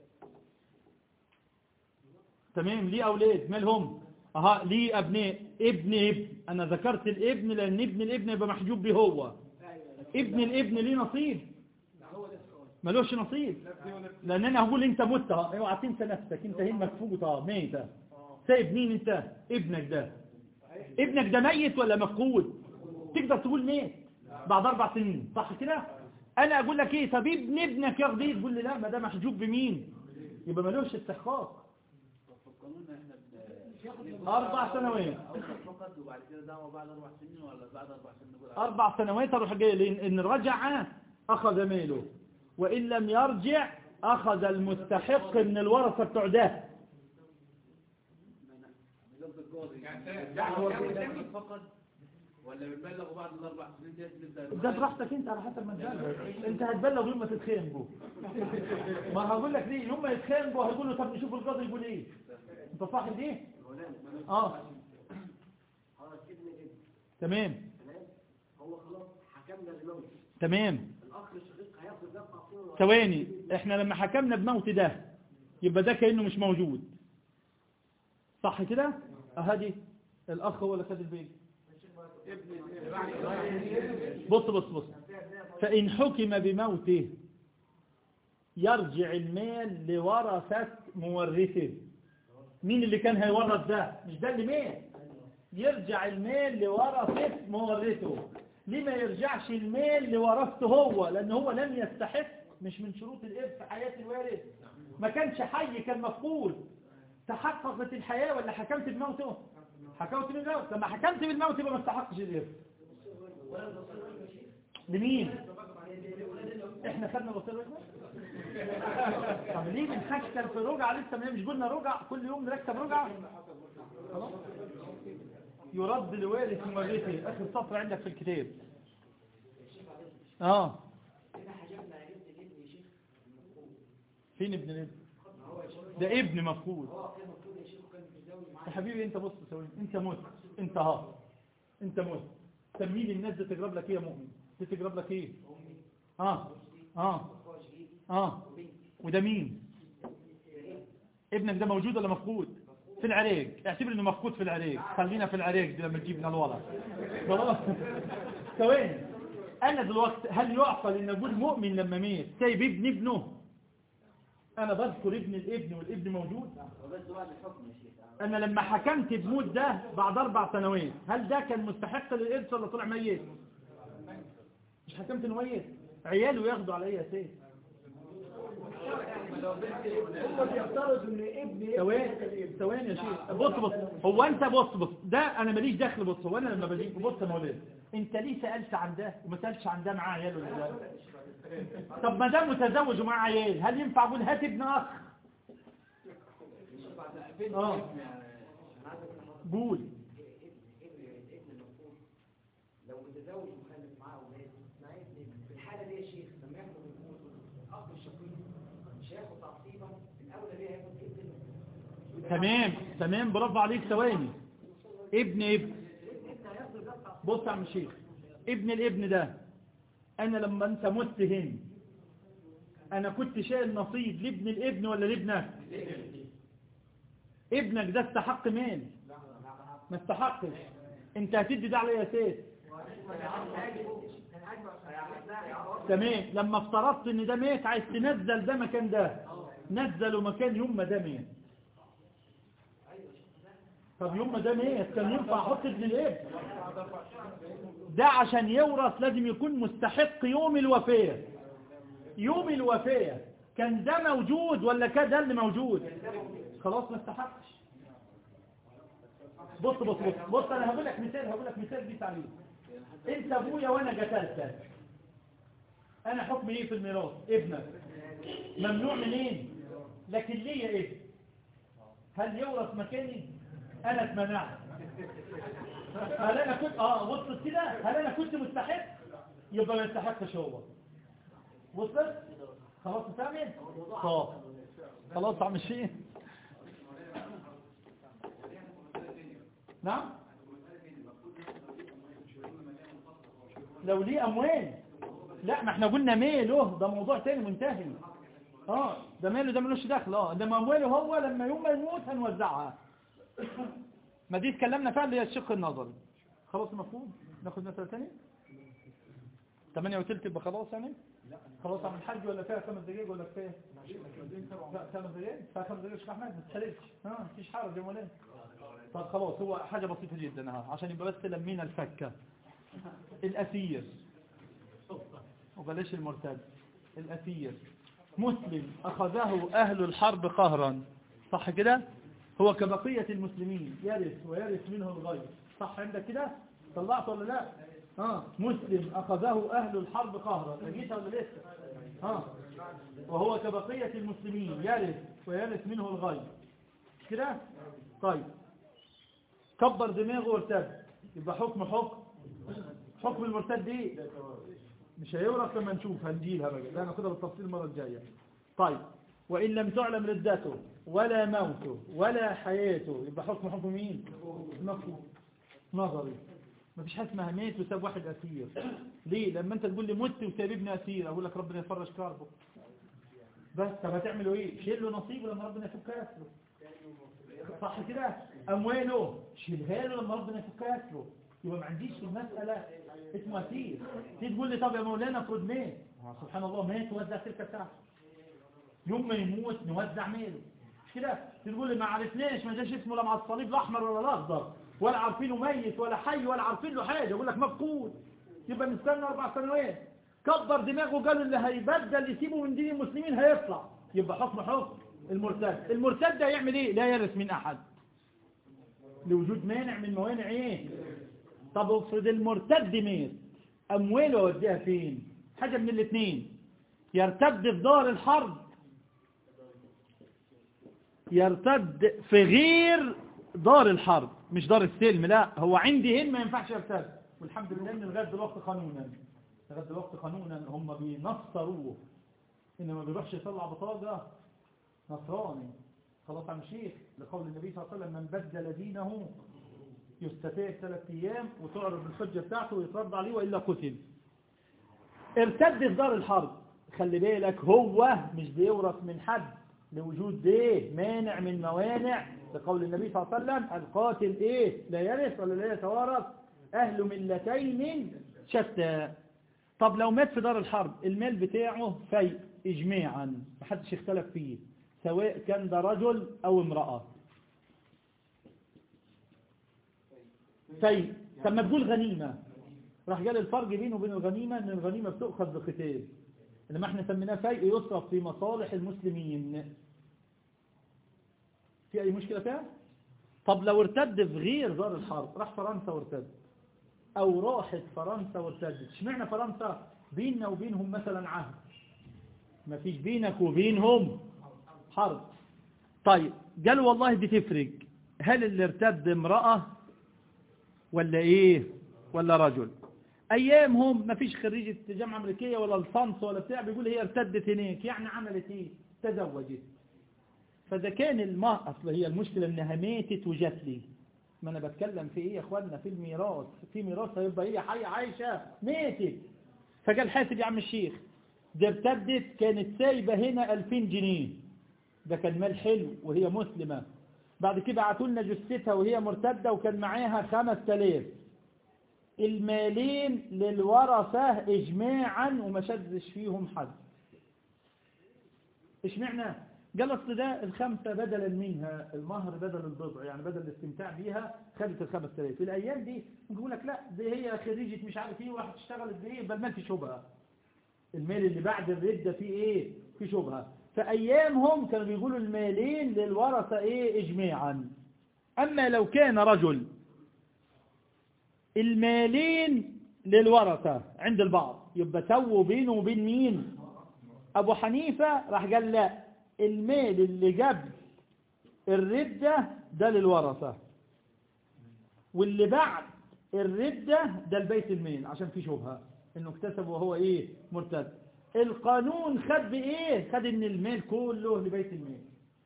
تمام ليه أولاد مالهم أها ليه أبناء ابن ابن أنا ذكرت الابن لأن ابن الابن يبقى محجوب به هو ابن الابن ليه نصيب ملوش نصيب لأن أنا هقول أنت مت اه اوعى تنسى نفسك أنت هين مكفوت اه ميت اه. سايب مين أنت ابنك ده ابنك ده ميت ولا مفقود تقدر تقول ميت بعد أربع سنين صح كده أنا أقول لك إيه طب ابن ابنك ياخد إيه تقول لي لا ما ده محجوب بمين يبقى ملوش استحقاق في القانون احنا بن- أربع سنوات أوصل فقط وبعد كده دعوة بعد أربع سنين ولا بعد أربع سنين نقول أربع سنوات أروح جاي لأن إن رجع أخذ ماله وإن لم يرجع أخذ المستحق من الورثة بتوع ده بقصد القاضي يعني الدعوة يعني بتعمل فقط ولا بنبلغ بعد الأربع سنين ديت نبدأ ده براحتك أنت على حسب ما تبلغ أنت هتبلغ يوم ما تتخانقوا ما هقول لك ليه يوم ما يتخانقوا هيقولوا طب نشوف القاضي يقول إيه أنت صاحب إيه؟ آه خلاص ابن ابن تمام تمام هو خلاص حكمنا بموت تمام الاخ الشقيق هياخد ده تعصيبه ثواني احنا لما حكمنا بموت ده يبقى ده كأنه مش موجود صح كده اهدي الاخ هو اللي خد البيت بص بص بص فإن حكم بموته يرجع المال لورثة مورثه مين اللي كان هيورث ده مش ده اللي مات يرجع المال لورثة مورثه ليه ما يرجعش المال لورثته هو لأن هو لم يستحق مش من شروط الإرث في حياة الوارث ما كانش حي كان مفقود تحققت الحياة ولا حكمت بموته حكمت بالموت لما حكمت بالموت يبقى ما استحقش الإرث لمين احنا خدنا الوصية رجع طب ليه بنحكم في رجع لسه ما مش قلنا رجع كل يوم نركب رجع خلاص يرد لوارث مورثه اخر سطر عندك في الكتاب اه فين ابن الابن ده ابن مفقود يا حبيبي انت بص سوي انت موت انت ها انت موت تميل الناس دي تجرب لك ايه يا مؤمن دي تجرب لك ايه اه اه اه وده مين ابنك ده موجود ولا مفقود في العراق اعتبر انه مفقود في العراق خلينا في العراق دي لما تجيبنا الورق خلاص ثواني انا دلوقتي هل يعقل ان اقول مؤمن لما مات سايب ابن ابنه انا بذكر ابن الابن والابن موجود وبس بعد الحكم يا شيخ انا لما حكمت بموت ده بعد اربع سنوات هل ده كان مستحق للارث ولا طلع ميت مش حكمت انه ميت عياله ياخدوا على اي اساس هم بيفترضوا ان ابن ثواني ثواني يا شيخ بص بص هو انت بص بص ده انا ماليش دخل بص هو انا لما بجيب بص يا مولانا انت ليه سالت عن ده وما سالتش عن ده معاه عيال ولا لا طب ما ده متزوج ومعاه عيال هل ينفع اقول هات ابن اخ اه قول لو متزوج وخلف معاه اولاد مع ابن في الحاله دي يا شيخ لما ياخد الاخ الشقيق مش هياخد تعصيبا الاولى ليه هياخد ابن تمام تمام برافو عليك ثواني ابن ابن بص يا عم الشيخ ابن الابن ده انا لما انت مت هنا انا كنت شايل نصيب لابن الابن ولا لابنك ابنك ده استحق مال ما استحقش انت هتدي ده على اي اساس تمام لما افترضت ان ده ميت عايز تنزل ده مكان ده نزله مكان يوم ما ده ميت طب يوم ما ده ميت كان ينفع احط ابن الابن ده عشان يورث لازم يكون مستحق يوم الوفاة يوم الوفاة كان ده موجود ولا كان ده اللي موجود خلاص ما استحقش بص بص بص بص انا هقول لك مثال هقول لك مثال دي تعليم انت ابويا وانا قتلتك انا حكم ايه في الميراث ابنك ممنوع منين لكن ليه ابن هل يورث مكاني انا اتمنعت هل انا كنت اه وصلت كده هل انا كنت مستحق يبقى ما يستحقش هو وصلت خلاص سامي طب خلاص عم الشيء نعم لو ليه اموال لا ما احنا قلنا ماله ده موضوع تاني منتهي اه ده ماله ده ملوش دخل اه ده امواله هو لما يوم ما يموت هنوزعها ما دي اتكلمنا فيها اللي هي الشق النظري خلاص مفهوم ناخد مثال تاني 8 وتلت يبقى خلاص يعني خلاص عم الحاج ولا فيها خمس دقايق ولا كفايه لا خمس دقايق فيها خمس دقايق شيخ احمد ما تتحرجش ها مفيش حرج يا مولانا طب خلاص هو حاجه بسيطه جدا ها عشان يبقى بس لمينا الفكه الاسير وبلاش المرتد الاسير مسلم اخذه اهل الحرب قهرا صح كده هو كبقية المسلمين يرث ويرث منه الغير صح عندك كده طلعت ولا لا اه مسلم اخذه اهل الحرب قهرا لقيتها ولا لسه اه وهو كبقية المسلمين يرث ويرث منه الغير مش كده طيب كبر دماغه وارتد يبقى حكم حكم حكم المرتد ايه مش هيورث لما نشوف هنجيلها بقى لا ناخدها بالتفصيل المره الجايه طيب وان لم تعلم ردته ولا موته ولا حياته يبقى حكم حكم مين مفهوم نظري مفيش حاجه اسمها ميت وساب واحد اسير ليه لما انت تقول لي مت وساب ابن اسير اقول لك ربنا يفرج كربه بس طب هتعملوا ايه شيل له نصيبه لما ربنا يفك كسره صح كده امواله شيلها له لما ربنا يفك كسره يبقى ما عنديش في المسألة اسمه أسير تيجي تقول لي طب يا مولانا افرض مات سبحان الله مات وزع تلك بتاعته يوم ما يموت نوزع ماله مش كده تقول لي ما عرفناش ما جاش اسمه لا مع الصليب الاحمر ولا الاخضر ولا عارفينه ميت ولا حي ولا عارفين له حاجه يقول لك مفقود يبقى نستنى اربع سنوات كبر دماغه قال اللي هيبدل يسيبه من دين المسلمين هيطلع يبقى حكم حكم المرتد المرتد ده يعمل ايه لا يرث من احد لوجود مانع من موانع ايه طب افرض المرتد مات امواله اوديها فين حاجه من الاثنين يرتد في دار الحرب يرتد في غير دار الحرب مش دار السلم لا هو عندي هنا ما ينفعش يرتد والحمد لله ان لغايه دلوقتي قانونا لغايه دلوقتي قانونا هم بينصروه ان ما بيروحش يطلع بطاقه نصراني خلاص عم شيخ لقول النبي صلى الله عليه وسلم من بدل دينه يستطيع ثلاث ايام وتعرض الحجه بتاعته ويترد عليه والا قتل ارتد في دار الحرب خلي بالك هو مش بيورث من حد لوجود ايه مانع من موانع لقول النبي صلى الله عليه وسلم القاتل ايه لا يرث ولا لا يتوارث اهل ملتين شتى طب لو مات في دار الحرب المال بتاعه في اجماعا محدش اختلف فيه سواء كان ده رجل او امرأة في طب ما تقول غنيمة راح قال الفرق بينه وبين الغنيمة ان الغنيمة بتؤخذ بقتال انما احنا سميناه فيء يصرف في مصالح المسلمين في اي مشكلة فيها طب لو ارتد في غير دار الحرب راح فرنسا وارتد او راحت فرنسا وارتدت اشمعنى فرنسا بيننا وبينهم مثلا عهد ما فيش بينك وبينهم حرب طيب قال والله دي تفرق هل اللي ارتد امرأة ولا ايه ولا رجل ايامهم ما فيش خريجة جامعة امريكية ولا الفنص ولا بتاع بيقول هي ارتدت هناك يعني عملت ايه تزوجت فده كان الماء اصل هي المشكلة انها ماتت وجات لي ما انا بتكلم في ايه يا اخوانا في الميراث في ميراث هيبقى هي حية عايشة ماتت فقال حاسب يا عم الشيخ ده ارتدت كانت سايبة هنا 2000 جنيه ده كان مال حلو وهي مسلمة بعد كده بعتوا لنا جثتها وهي مرتدة وكان معاها 5000 المالين للورثة إجماعا وما شدش فيهم حد اشمعنى قال اصل ده الخمسة بدلا منها المهر بدل البضع يعني بدل الاستمتاع بيها خدت الخمس تلاف في الأيام دي يقول لك لا دي هي خريجة مش عارف ايه واحد اشتغلت بايه بل ما في شبهة المال اللي بعد الردة فيه ايه في شبهة فأيامهم كانوا بيقولوا المالين للورثة ايه اجماعا أما لو كان رجل المالين للورثة عند البعض يبقى سووا بينه وبين مين أبو حنيفة راح قال لا المال اللي جاب الردة ده للورثة واللي بعد الردة ده البيت المال عشان في شبهة انه اكتسب وهو ايه مرتد القانون خد بايه خد ان المال كله لبيت المال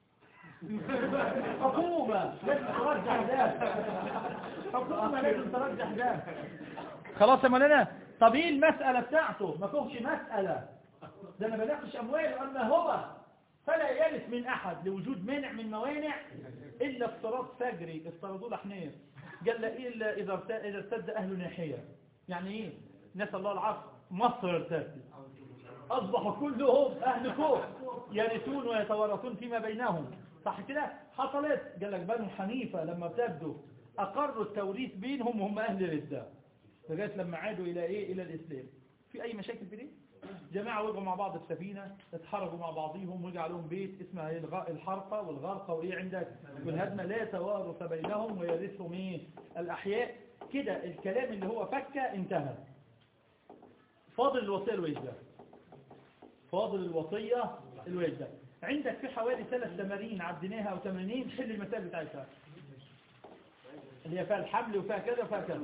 حكومة لازم ترجع ده حكومة لازم ترجع ده خلاص يا مولانا طب ايه المسألة بتاعته ما فيهوش مسألة ده انا بناقش اموال اما هو فلا يرث من احد لوجود مانع من موانع الا افتراض فجري افترضوه الاحناف قال لا الا اذا ارت- اذا ارتد اهل ناحية يعني ايه نسال الله العافيه مصر ارتدت اصبحوا كلهم اهل كفر يرثون ويتوارثون فيما بينهم صح كده حصلت قال لك بنو حنيفة لما ارتدوا اقروا التوريث بينهم وهم اهل ردة لغايه لما عادوا الى ايه الى الاسلام في اي مشاكل في دي جماعة وقعوا مع بعض في سفينة اتحرجوا مع بعضهم وجع لهم بيت اسمها الغ- الحرقة والغرقة وايه عندك والهدمة لا توارث بينهم ويرثهم ايه الاحياء كده الكلام اللي هو فكة انتهى فاضل الوصية الوجدة فاضل الوصية الوجدة عندك في حوالي ثلاث تمارين عديناها او تمارين حل المسائل بتاعتها اللي هي فيها الحمل وفيها كذا وفيها كذا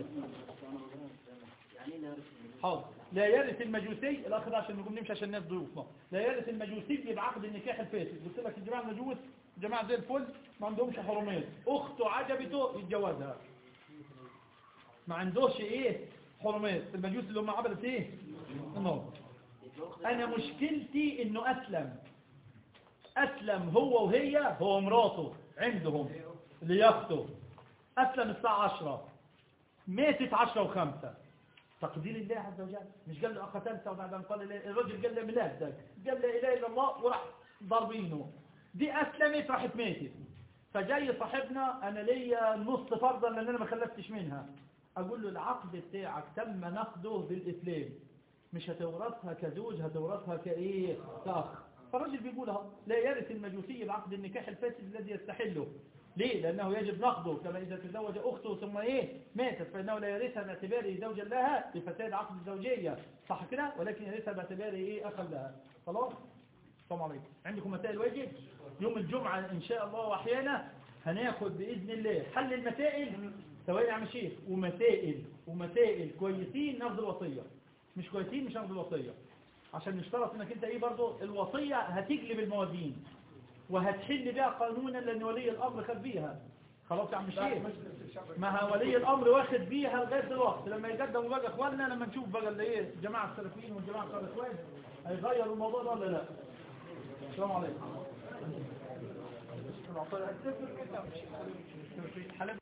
حاضر لا يرث المجوسي الاخ ده عشان نقول نمشي عشان الناس ضيوفنا لا يرث المجوسي يبقى عقد النكاح الفاسد قلت لك الجماعه المجوس جماعه زي الفل ما عندهمش حرمات اخته عجبته يتجوزها ما عندوش ايه حرمات المجوس اللي هم عملت ايه النار انا مشكلتي انه اسلم اسلم هو وهي هو ومراته عندهم لياقته اسلم الساعه 10 ماتت 10 وخمسة تقدير الله عز وجل مش قال له أقتلت وبعد أن قال لا الرجل قال له ميلادك قال لا إله إلا الله وراح ضاربينه دي أسلمت راحت ماتت فجاي صاحبنا أنا ليا نص فرضا لأن أنا ما خلفتش منها أقول له العقد بتاعك تم نقده بالإسلام مش هتورثها كزوج هتورثها كإيه كأخ فالراجل بيقول اهو لا يرث المجوسي بعقد النكاح الفاسد الذي يستحله ليه؟ لأنه يجب نقضه كما إذا تزوج أخته ثم إيه؟ ماتت فإنه لا يرثها باعتباره زوجا لها لفساد عقد الزوجية صح كده؟ ولكن يرثها باعتباره إيه؟ أخا لها خلاص؟ السلام عليكم عندكم مسائل واجب؟ يوم الجمعة إن شاء الله وأحيانا هناخد بإذن الله حل المسائل سواء يا عم شيخ ومسائل ومسائل كويسين ناخد الوصية مش كويسين مش هناخد الوصية عشان نشترط انك انت ايه برضو الوصية هتجلب الموازين وهتحل بيها قانونا لان ولي الامر خد بيها خلاص يا عم الشيخ ما هو ولي الامر واخد بيها لغايه دلوقتي لما يقدموا بقى اخواننا لما نشوف بقى اللي ايه الجماعه السلفيين والجماعه بتوع الاخوان هيغيروا الموضوع ده ولا لا السلام عليكم